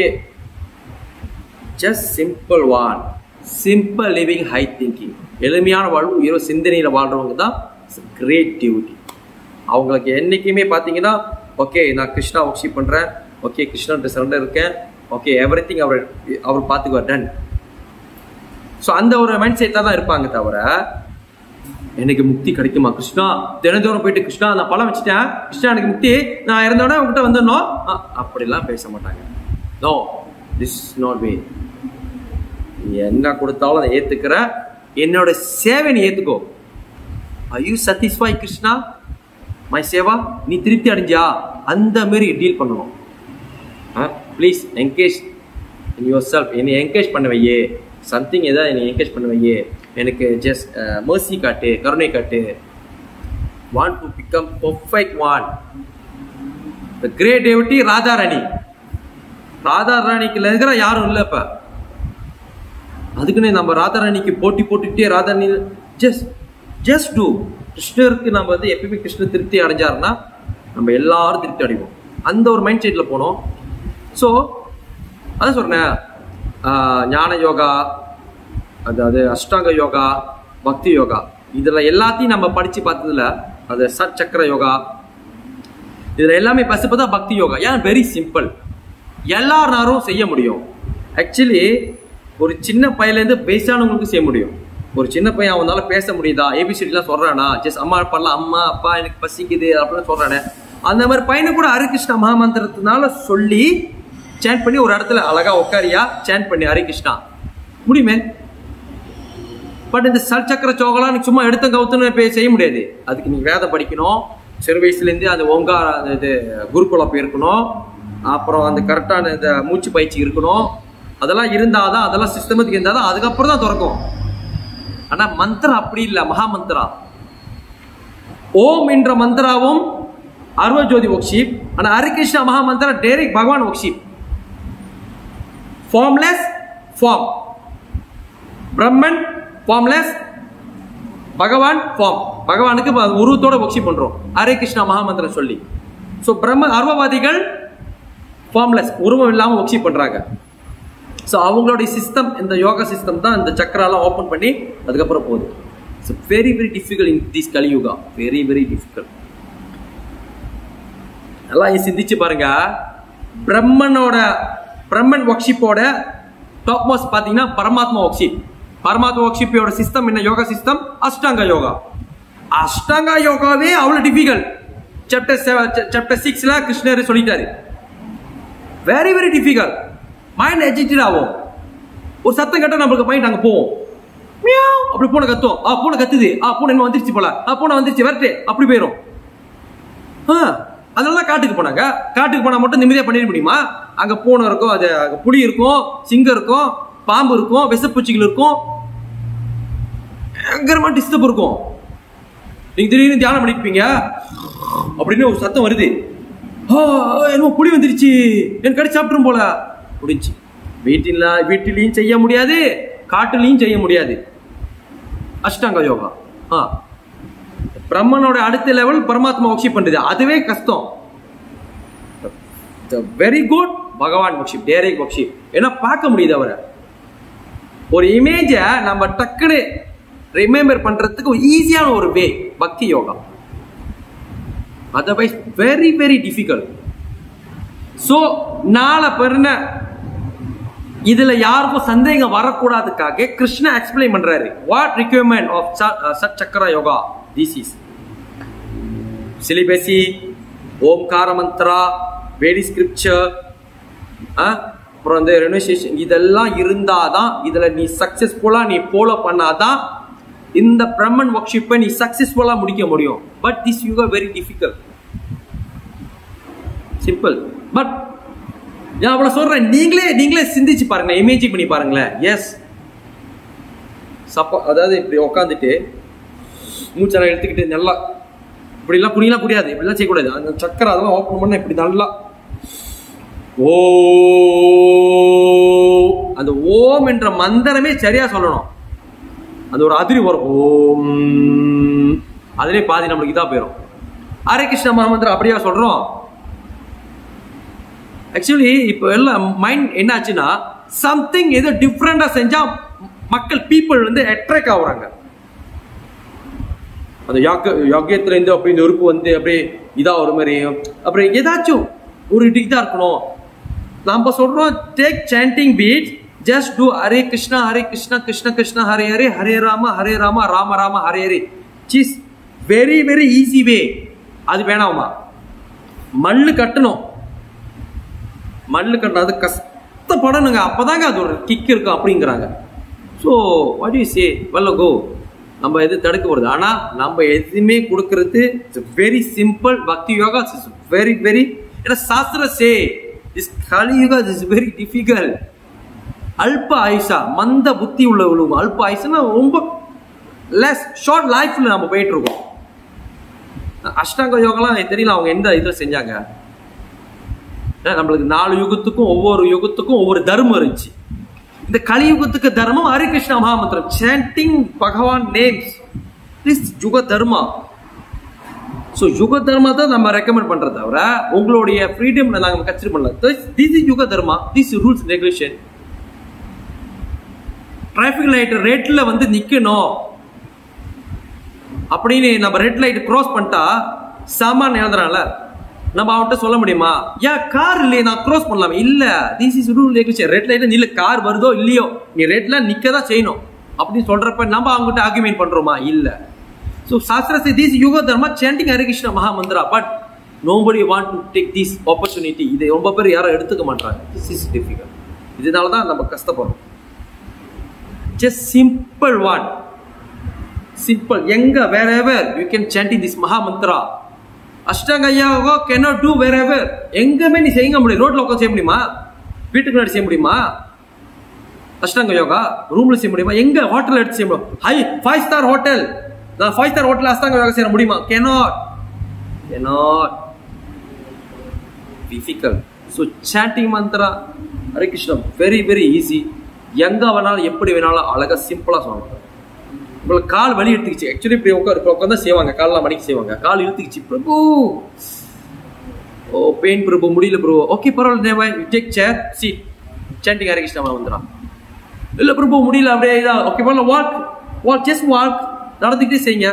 ஜஸ்ட் சிம்பிள் வான் சிம்பிள் லிவிங் ஹை திங்கிங் எளிமையான வாழ்வு உயர்வு சிந்தனையில் வாழ்றவங்க தான் கிரேட் டியூட்டி அவங்களுக்கு என்னைக்குமே பார்த்தீங்கன்னா ஓகே நான் கிருஷ்ணா ஒர்க்ஷிப் பண்ணுறேன் ஓகே கிருஷ்ணா சரண்டர் இருக்கேன் ஓகே எவ்ரி திங் அவர் அவர் பார்த்துக்குவார் டன் ஸோ அந்த ஒரு மைண்ட் செட்டாக தான் இருப்பாங்க தவிர எனக்கு முக்தி கிடைக்குமா கிருஷ்ணா தினந்தோறும் போயிட்டு கிருஷ்ணா நான் பழம் வச்சுட்டேன் கிருஷ்ணா எனக்கு முக்தி நான் இறந்தோடனே உங்ககிட்ட வந்துடணும் அ, அப்படிலாம் பேச மாட்டாங்க நோ திஸ் நாட் வே நீ என்ன கொடுத்தாலும் அதை ஏத்துக்கிற என்னோட சேவை நீ ஏத்துக்கோ I you satisfy Krishna my seva நீ திருப்தி அடைஞ்சா அந்த மாதிரி டீல் பண்ணணும் please engage in yourself என்னை என்கரேஜ் பண்ண வையே சம்திங் ஏதாவது என்னை என்கரேஜ் பண்ண வையே எனக்கு ஜஸ்ட் mercy காட்டு கருணை காட்டு want to become perfect one the great devotee Radha Rani Radha ராணிக்குள்ள இருக்கிற யாரும் இல்லை இப்போ அதுக்குன்னு நம்ம ராதாராணிக்கு போட்டி போட்டுக்கிட்டே ராதாராணி ஜஸ்ட் ஜஸ்ட் டூ கிருஷ்ணருக்கு நம்ம வந்து எப்பயுமே கிருஷ்ணர் திருப்தி அடைஞ்சாருன்னா நம்ம எல்லாரும் திருப்தி அடைவோம் அந்த ஒரு மைண்ட் செட்டில் போனோம் ஸோ அதான் சொன்னேன் ஆஹ், ஞான யோகா அதாவது அஷ்டாங்க யோகா பக்தி யோகா இதில் எல்லாத்தையும் நம்ம படித்து பார்த்ததுல அது சட் சக்கர யோகா இதில் எல்லாமே பஸ் பார்த்தா பக்தி யோகா ஏன் வெரி சிம்பிள் எல்லாரும் செய்ய முடியும் ஆக்சுவலி ஒரு சின்ன பையன்லேருந்து வயசானவங்களுக்கு செய்ய முடியும் ஒரு சின்ன பையன் அவனால பேச முடியுதா ஏபிசிடிலாம் சொல்றானா ஜஸ்ட் அம்மா பண்ணலாம் அம்மா அப்பா எனக்கு பசிக்குது அப்படின்னு சொல்றானே அந்த மாதிரி பையனை கூட ஹரிகிருஷ்ணா மகாமந்திரத்தினால சொல்லி சேன் பண்ணி ஒரு இடத்துல அழகா உட்காரியா சேன் பண்ணி ஹரிகிருஷ்ணா முடியுமே பட் இந்த சல் சக்கர சோகலாம் நீ சும்மா எடுத்த கவுத்துன்னு போய் செய்ய முடியாது அதுக்கு நீ வேதம் படிக்கணும் சிறு வயசுலேருந்து அந்த ஓங்கார அந்த இது குருகுலம் போயிருக்கணும் அப்புறம் அந்த கரெக்டான இந்த மூச்சு பயிற்சி இருக்கணும் அதெல்லாம் இருந்தால் தான் அதெல்லாம் சிஸ்டமத்துக்கு இருந்தால் தான் அதுக்கப்புறம் தான் திறக்கும் ஆனால் மந்திரம் அப்படி இல்லை மகா மந்திரா ஓம் என்ற மந்திராவும் அருவஜோதி ஒர்க்ஷிப் ஆனால் ஹரிகிருஷ்ணா மகா mantra direct Bhagavan worship formless form Brahman formless Bhagavan form பகவானுக்கு இப்ப அது உருவத்தோட ஒர்க்ஷிப் பண்றோம் ஹரே கிருஷ்ணா மகாமந்திரம் சொல்லி ஸோ பிரம்ம அர்வவாதிகள் ஃபார்ம்லெஸ் உருவம் இல்லாமல் ஒர்க்ஷிப் பண்றாங்க ஸோ அவங்களுடைய சிஸ்டம் இந்த யோகா சிஸ்டம் தான் இந்த சக்கராலாம் ஓப்பன் பண்ணி அதுக்கப்புறம் போகுது so very very difficult in this Kaliyuga very very difficult நல்லா இங்க சிந்திச்சு பாருங்க பிரம்மனோட பிரம்மன் ஒர்க்ஷிப்போட டாப் மோஸ்ட் பார்த்தீங்கன்னா பரமாத்மா ஒர்க்ஷிப் பரமாத்மா ஒர்க்ஷிப்போட சிஸ்டம் என்ன யோகா சிஸ்டம் அஷ்டாங்க யோகா அஷ்டாங்க யோகாவே அவ்வளோ டிஃபிகல்ட் சாப்டர் சாப்டர் சிக்ஸ்ல கிருஷ்ணர் சொல்லிட்டாரு very very difficult mind agitated ஆகும் ஒரு சத்தம் கேட்டால் நம்மளுக்கு மைண்ட் அங்கே போவோம் மியாவ் அப்படி பூனை கத்தும் ஆ பூனை கத்துது ஆ பூனை என்ன வந்துருச்சு போல ஆ பூனை வந்துருச்சு வரட்டு அப்படி போயிடும் ஆ அதனால தான் காட்டுக்கு போனாங்க காட்டுக்கு போனால் மட்டும் நிம்மதியாக பண்ணிட முடியுமா அங்கே பூனை இருக்கும் அது அங்கே புலி இருக்கும் சிங்கம் இருக்கும் பாம்பு இருக்கும் விஷப்பூச்சிகள் இருக்கும் பயங்கரமா டிஸ்டர்ப் இருக்கும் நீங்க திடீர்னு தியானம் பண்ணிருப்பீங்க அப்படின்னு ஒரு சத்தம் வருது ஆ, என்னமோ புலி வந்துருச்சு எனக்கு கடிச்சு சாப்பிட்டுரும் போல முடிஞ்சு வீட்டில் வீட்டிலையும் செய்ய முடியாது காட்டுலையும் செய்ய முடியாது அஷ்டாங்க யோகா ஆ பிரம்மனோட அடுத்த லெவல் பரமாத்மா ஒர்க்ஷிப் பண்றது அதுவே கஷ்டம் very good Bhagavan worship direct worship ஏன்னா பார்க்க முடியுது அவரை ஒரு இமேஜை நம்ம டக்குன்னு ரிமெம்பர் பண்றதுக்கு ஈஸியான ஒரு way bhakti yoga otherwise very very difficult so நாளை பெருன இதுல யாருக்கும் சந்தேகம் வரக்கூடாதுக்காக கிருஷ்ணா எக்ஸ்பிளைன் பண்றாரு வாட் ரிக்வயர்மெண்ட் ஆஃப் சட் சக்கர யோகா திஸ் இஸ் சிலிபசி ஓம்கார மந்த்ரா வேடி ஸ்கிரிப்சர் அப்புறம் வந்து ரெனோசியேஷன் இதெல்லாம் இருந்தாதான் இதுல நீ சக்சஸ்ஃபுல்லா நீ ஃபாலோ பண்ணாதான் இந்த பிரம்மன் ஒர்க்ஷிப்பை நீ சக்சஸ்ஃபுல்லா முடிக்க முடியும் but this you very difficult simple but நான் அவ்வளவு சொல்றேன் நீங்களே நீங்களே சிந்திச்சு பாருங்க இமேஜ் பண்ணி பாருங்களேன் எஸ் சப்போ அதாவது இப்படி உட்காந்துட்டு மூச்செல்லாம் எடுத்துக்கிட்டு நல்லா இப்படிலாம் குனிலாம் முடியாது இப்படிலாம் செய்யக்கூடாது அந்த சக்கரை அதெல்லாம் ஓப்பன் பண்ண இப்படி நல்லா ஓ அந்த ஓம் என்ற மந்திரமே சரியா சொல்லணும் அந்த ஒரு அதிரி வரும் ஓம் அதுலயே பாதி நம்மளுக்கு இதா போயிடும் ஹரே கிருஷ்ண மகாமந்திரம் அப்படியா சொல்றோம் ஆக்சுவலி இப்போ எல்லாம் மைண்ட் என்னாச்சுன்னா சம்திங் ஏதோ டிஃப்ரெண்டா செஞ்சா மக்கள் பீப்புள் வந்து அட்ராக்ட் ஆகுறாங்க அந்த யாக யஜ்யத்துல இருந்து அப்படி நெருப்பு வந்து அப்படியே இதா ஒரு மாதிரி அப்புறம் ஏதாச்சும் ஒரு இதா இருக்கணும் நம்ம சொல்றோம் take chanting beat just do Hare Krishna Hare Krishna Krishna Krishna Hare Hare Hare Rama Hare Rama Rama Rama Hare Hare this very very easy way அது வேணாமா மல்லு கட்டணும் மல்லு கட்டணும் அது கஷ்டப்படணுங்க அப்பதாங்க அது ஒரு கிக் இருக்கும் அப்படிங்கிறாங்க ஸோ வாட் யூ சே வெல்ல கோ நம்ம எது தடுக்க போறது ஆனா நம்ம எதுவுமே கொடுக்கறது வெரி சிம்பிள் பக்தி யோகா இஸ் வெரி வெரி ஏன்னா shastra say is Kaliyuga is very difficult அல்ப ஆயுஷா மந்த புத்தி உள்ள உள்ளவங்க அல்ப ஆயுஷனா ரொம்ப லெஸ் ஷார்ட் லைஃப்ல நம்ம போயிட்டு இருக்கோம் அஷ்டாங்க யோகாலாம் எனக்கு தெரியல அவங்க எந்த இதில் செஞ்சாங்க ஏன்னா, நம்மளுக்கு நாலு யுகத்துக்கும் ஒவ்வொரு யுகத்துக்கும் ஒவ்வொரு தர்மம் இருந்துச்சு இந்த கலியுகத்துக்கு தர்மம் ஹரிகிருஷ்ண மகாமந்திரம் chanting Bhagavan names this yuga dharma so யுக தர்மா தான் நம்ம ரெக்கமெண்ட் பண்றத தவிர உங்களுடைய ஃப்ரீடம்ல நாங்கள் கன்சிடர் பண்ணல this is yuga dharma this rules regulation traffic light ரெட்ல வந்து நிக்கணும் அப்படின்னு நம்ம ரெட் லைட் கிராஸ் பண்ணிட்டா சாமான் எழுதுறான்ல நம்ம அவன்கிட்ட சொல்ல முடியுமா ஏன் கார் இல்லையே நான் கிராஸ் பண்ணலாமே இல்ல this is rule regulation red light நில்ல கார் வருதோ இல்லையோ நீ ரெட்ல நிக்க தான் செய்யணும் அப்படின்னு சொல்றப்ப நம்ம அவங்ககிட்ட ஆர்குமெண்ட் பண்றோமா இல்ல so shastra this yuga dharma chanting Harikrishna Mahamantra but nobody want to take this opportunity இதை ரொம்ப பேர் யாரும் எடுத்துக்க மாட்டாங்க திஸ் இஸ் டிஃபிகல்ட் இதனால தான் நம்ம கஷ்டப்படுறோம் ஜஸ்ட் சிம்பிள் ஒன் சிம்பிள் எங்க wherever you can chant this Maha mantra அஷ்டாங்க ஐயாவோ கேனாட் டூ வேற எவர் எங்கேயுமே நீ செய்ய முடியும் ரோட்ல உட்காந்து செய்ய முடியுமா வீட்டுக்கு முன்னாடி செய்ய முடியுமா அஷ்டாங்க யோகா ரூம்ல செய்ய முடியுமா எங்க ஹோட்டல் எடுத்து செய்ய முடியும் ஹை ஃபைவ் ஸ்டார் ஹோட்டல் நான் five star hotel Ashtanga yoga செய்ய முடியுமா cannot cannot difficult so chanting mantra Hare கிருஷ்ணம் வெரி வெரி ஈஸி எங்க வேணாலும் எப்படி வேணாலும் அழகா சிம்பிளா சொல்லலாம் உங்களுக்கு கால் வலி எடுத்துக்கிச்சு ஆக்சுவலி இப்படி உட்கார் இப்போ உட்காந்து செய்வாங்க கால்லாம் மணிக்கு செய்வாங்க கால் இழுத்துக்கிச்சு பிரபு ஓ பெயின் பிரபு முடியல பிரபு ஓகே பரவாயில்ல தேவை take chair seat chanting Hare Krishna வந்துடும் இல்ல பிரபு முடியல அப்படியே இதா ஓகே பரவாயில்ல வாக் வாக் ஜஸ்ட் வாக் நடந்துக்கிட்டே செய்யுங்க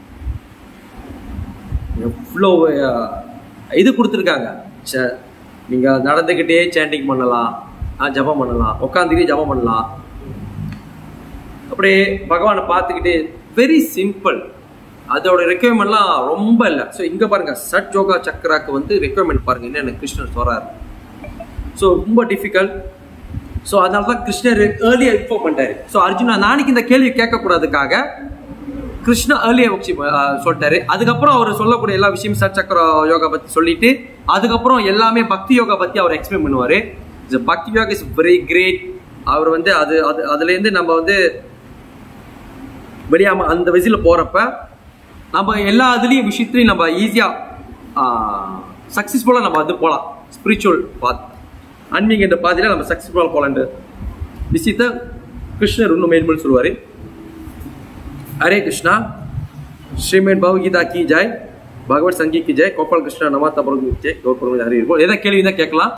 எவ்வளோ அஹ், இது கொடுத்துருக்காங்க சே- நீங்க நடந்துக்கிட்டே சாண்டிங் பண்ணலாம் ஆ, ஜபம் பண்ணலாம் உட்காந்துக்கிட்டே ஜபம் பண்ணலாம் அப்படியே பகவானை பார்த்துக்கிட்டே வெரி சிம்பிள் அதோட ரெக்குவயர்மெண்ட்லாம் ரொம்ப இல்லை ஸோ இங்க பாருங்க சட் யோகா சக்கராக்கு வந்து ரெக்குவயர்மெண்ட் பாருங்க என்னென்ன கிருஷ்ணர் சொல்றாரு ஸோ ரொம்ப டிஃபிகல்ட் ஸோ அதனால தான் கிருஷ்ணர் ஏர்லியா இன்ஃபார்ம் பண்ணிட்டாரு ஸோ அர்ஜுனா நாளைக்கு இந்த கேள்வி கேட்கக்கூடாதுக்காக கிருஷ்ணா ஏர்லியா சொல்லிட்டாரு அதுக்கப்புறம் அவர் சொல்லக்கூடிய எல்லா விஷயம் சட் சக்கர யோகா பத்தி சொல்லிட்டு அதுக்கப்புறம் எல்லாமே பக்தி யோகா பத்தி அவர் எக்ஸ்பிளைன் பண்ணுவாரு இந்த bhakti yoga is very great அவர் வந்து அது அது அதுலேருந்து நம்ம வந்து வெளியாம அந்த வயசுல போறப்ப நம்ம எல்லா இதுலயும் விஷயத்துலையும் நம்ம ஈஸியா சக்சஸ்ஃபுல்லா நம்ம வந்து போகலாம் ஸ்பிரிச்சுவல் பாத் ஆன்மீக இந்த பாதையில நம்ம சக்சஸ்ஃபுல்லா போலான்ற விஷயத்த கிருஷ்ணர் இன்னும் மேன்மேல் சொல்லுவாரு ஹரே கிருஷ்ணா ஸ்ரீமேன் பகவத்கீதா கி ஜாய் பகவத் சங்கி கி ஜாய் கோபால் கிருஷ்ணா நமாத்தா பிரபு கி ஜாய் கௌர் பிரபு ஹரி இருக்கும் ஏதாவது கேள்வி தான் கேட்கலாம்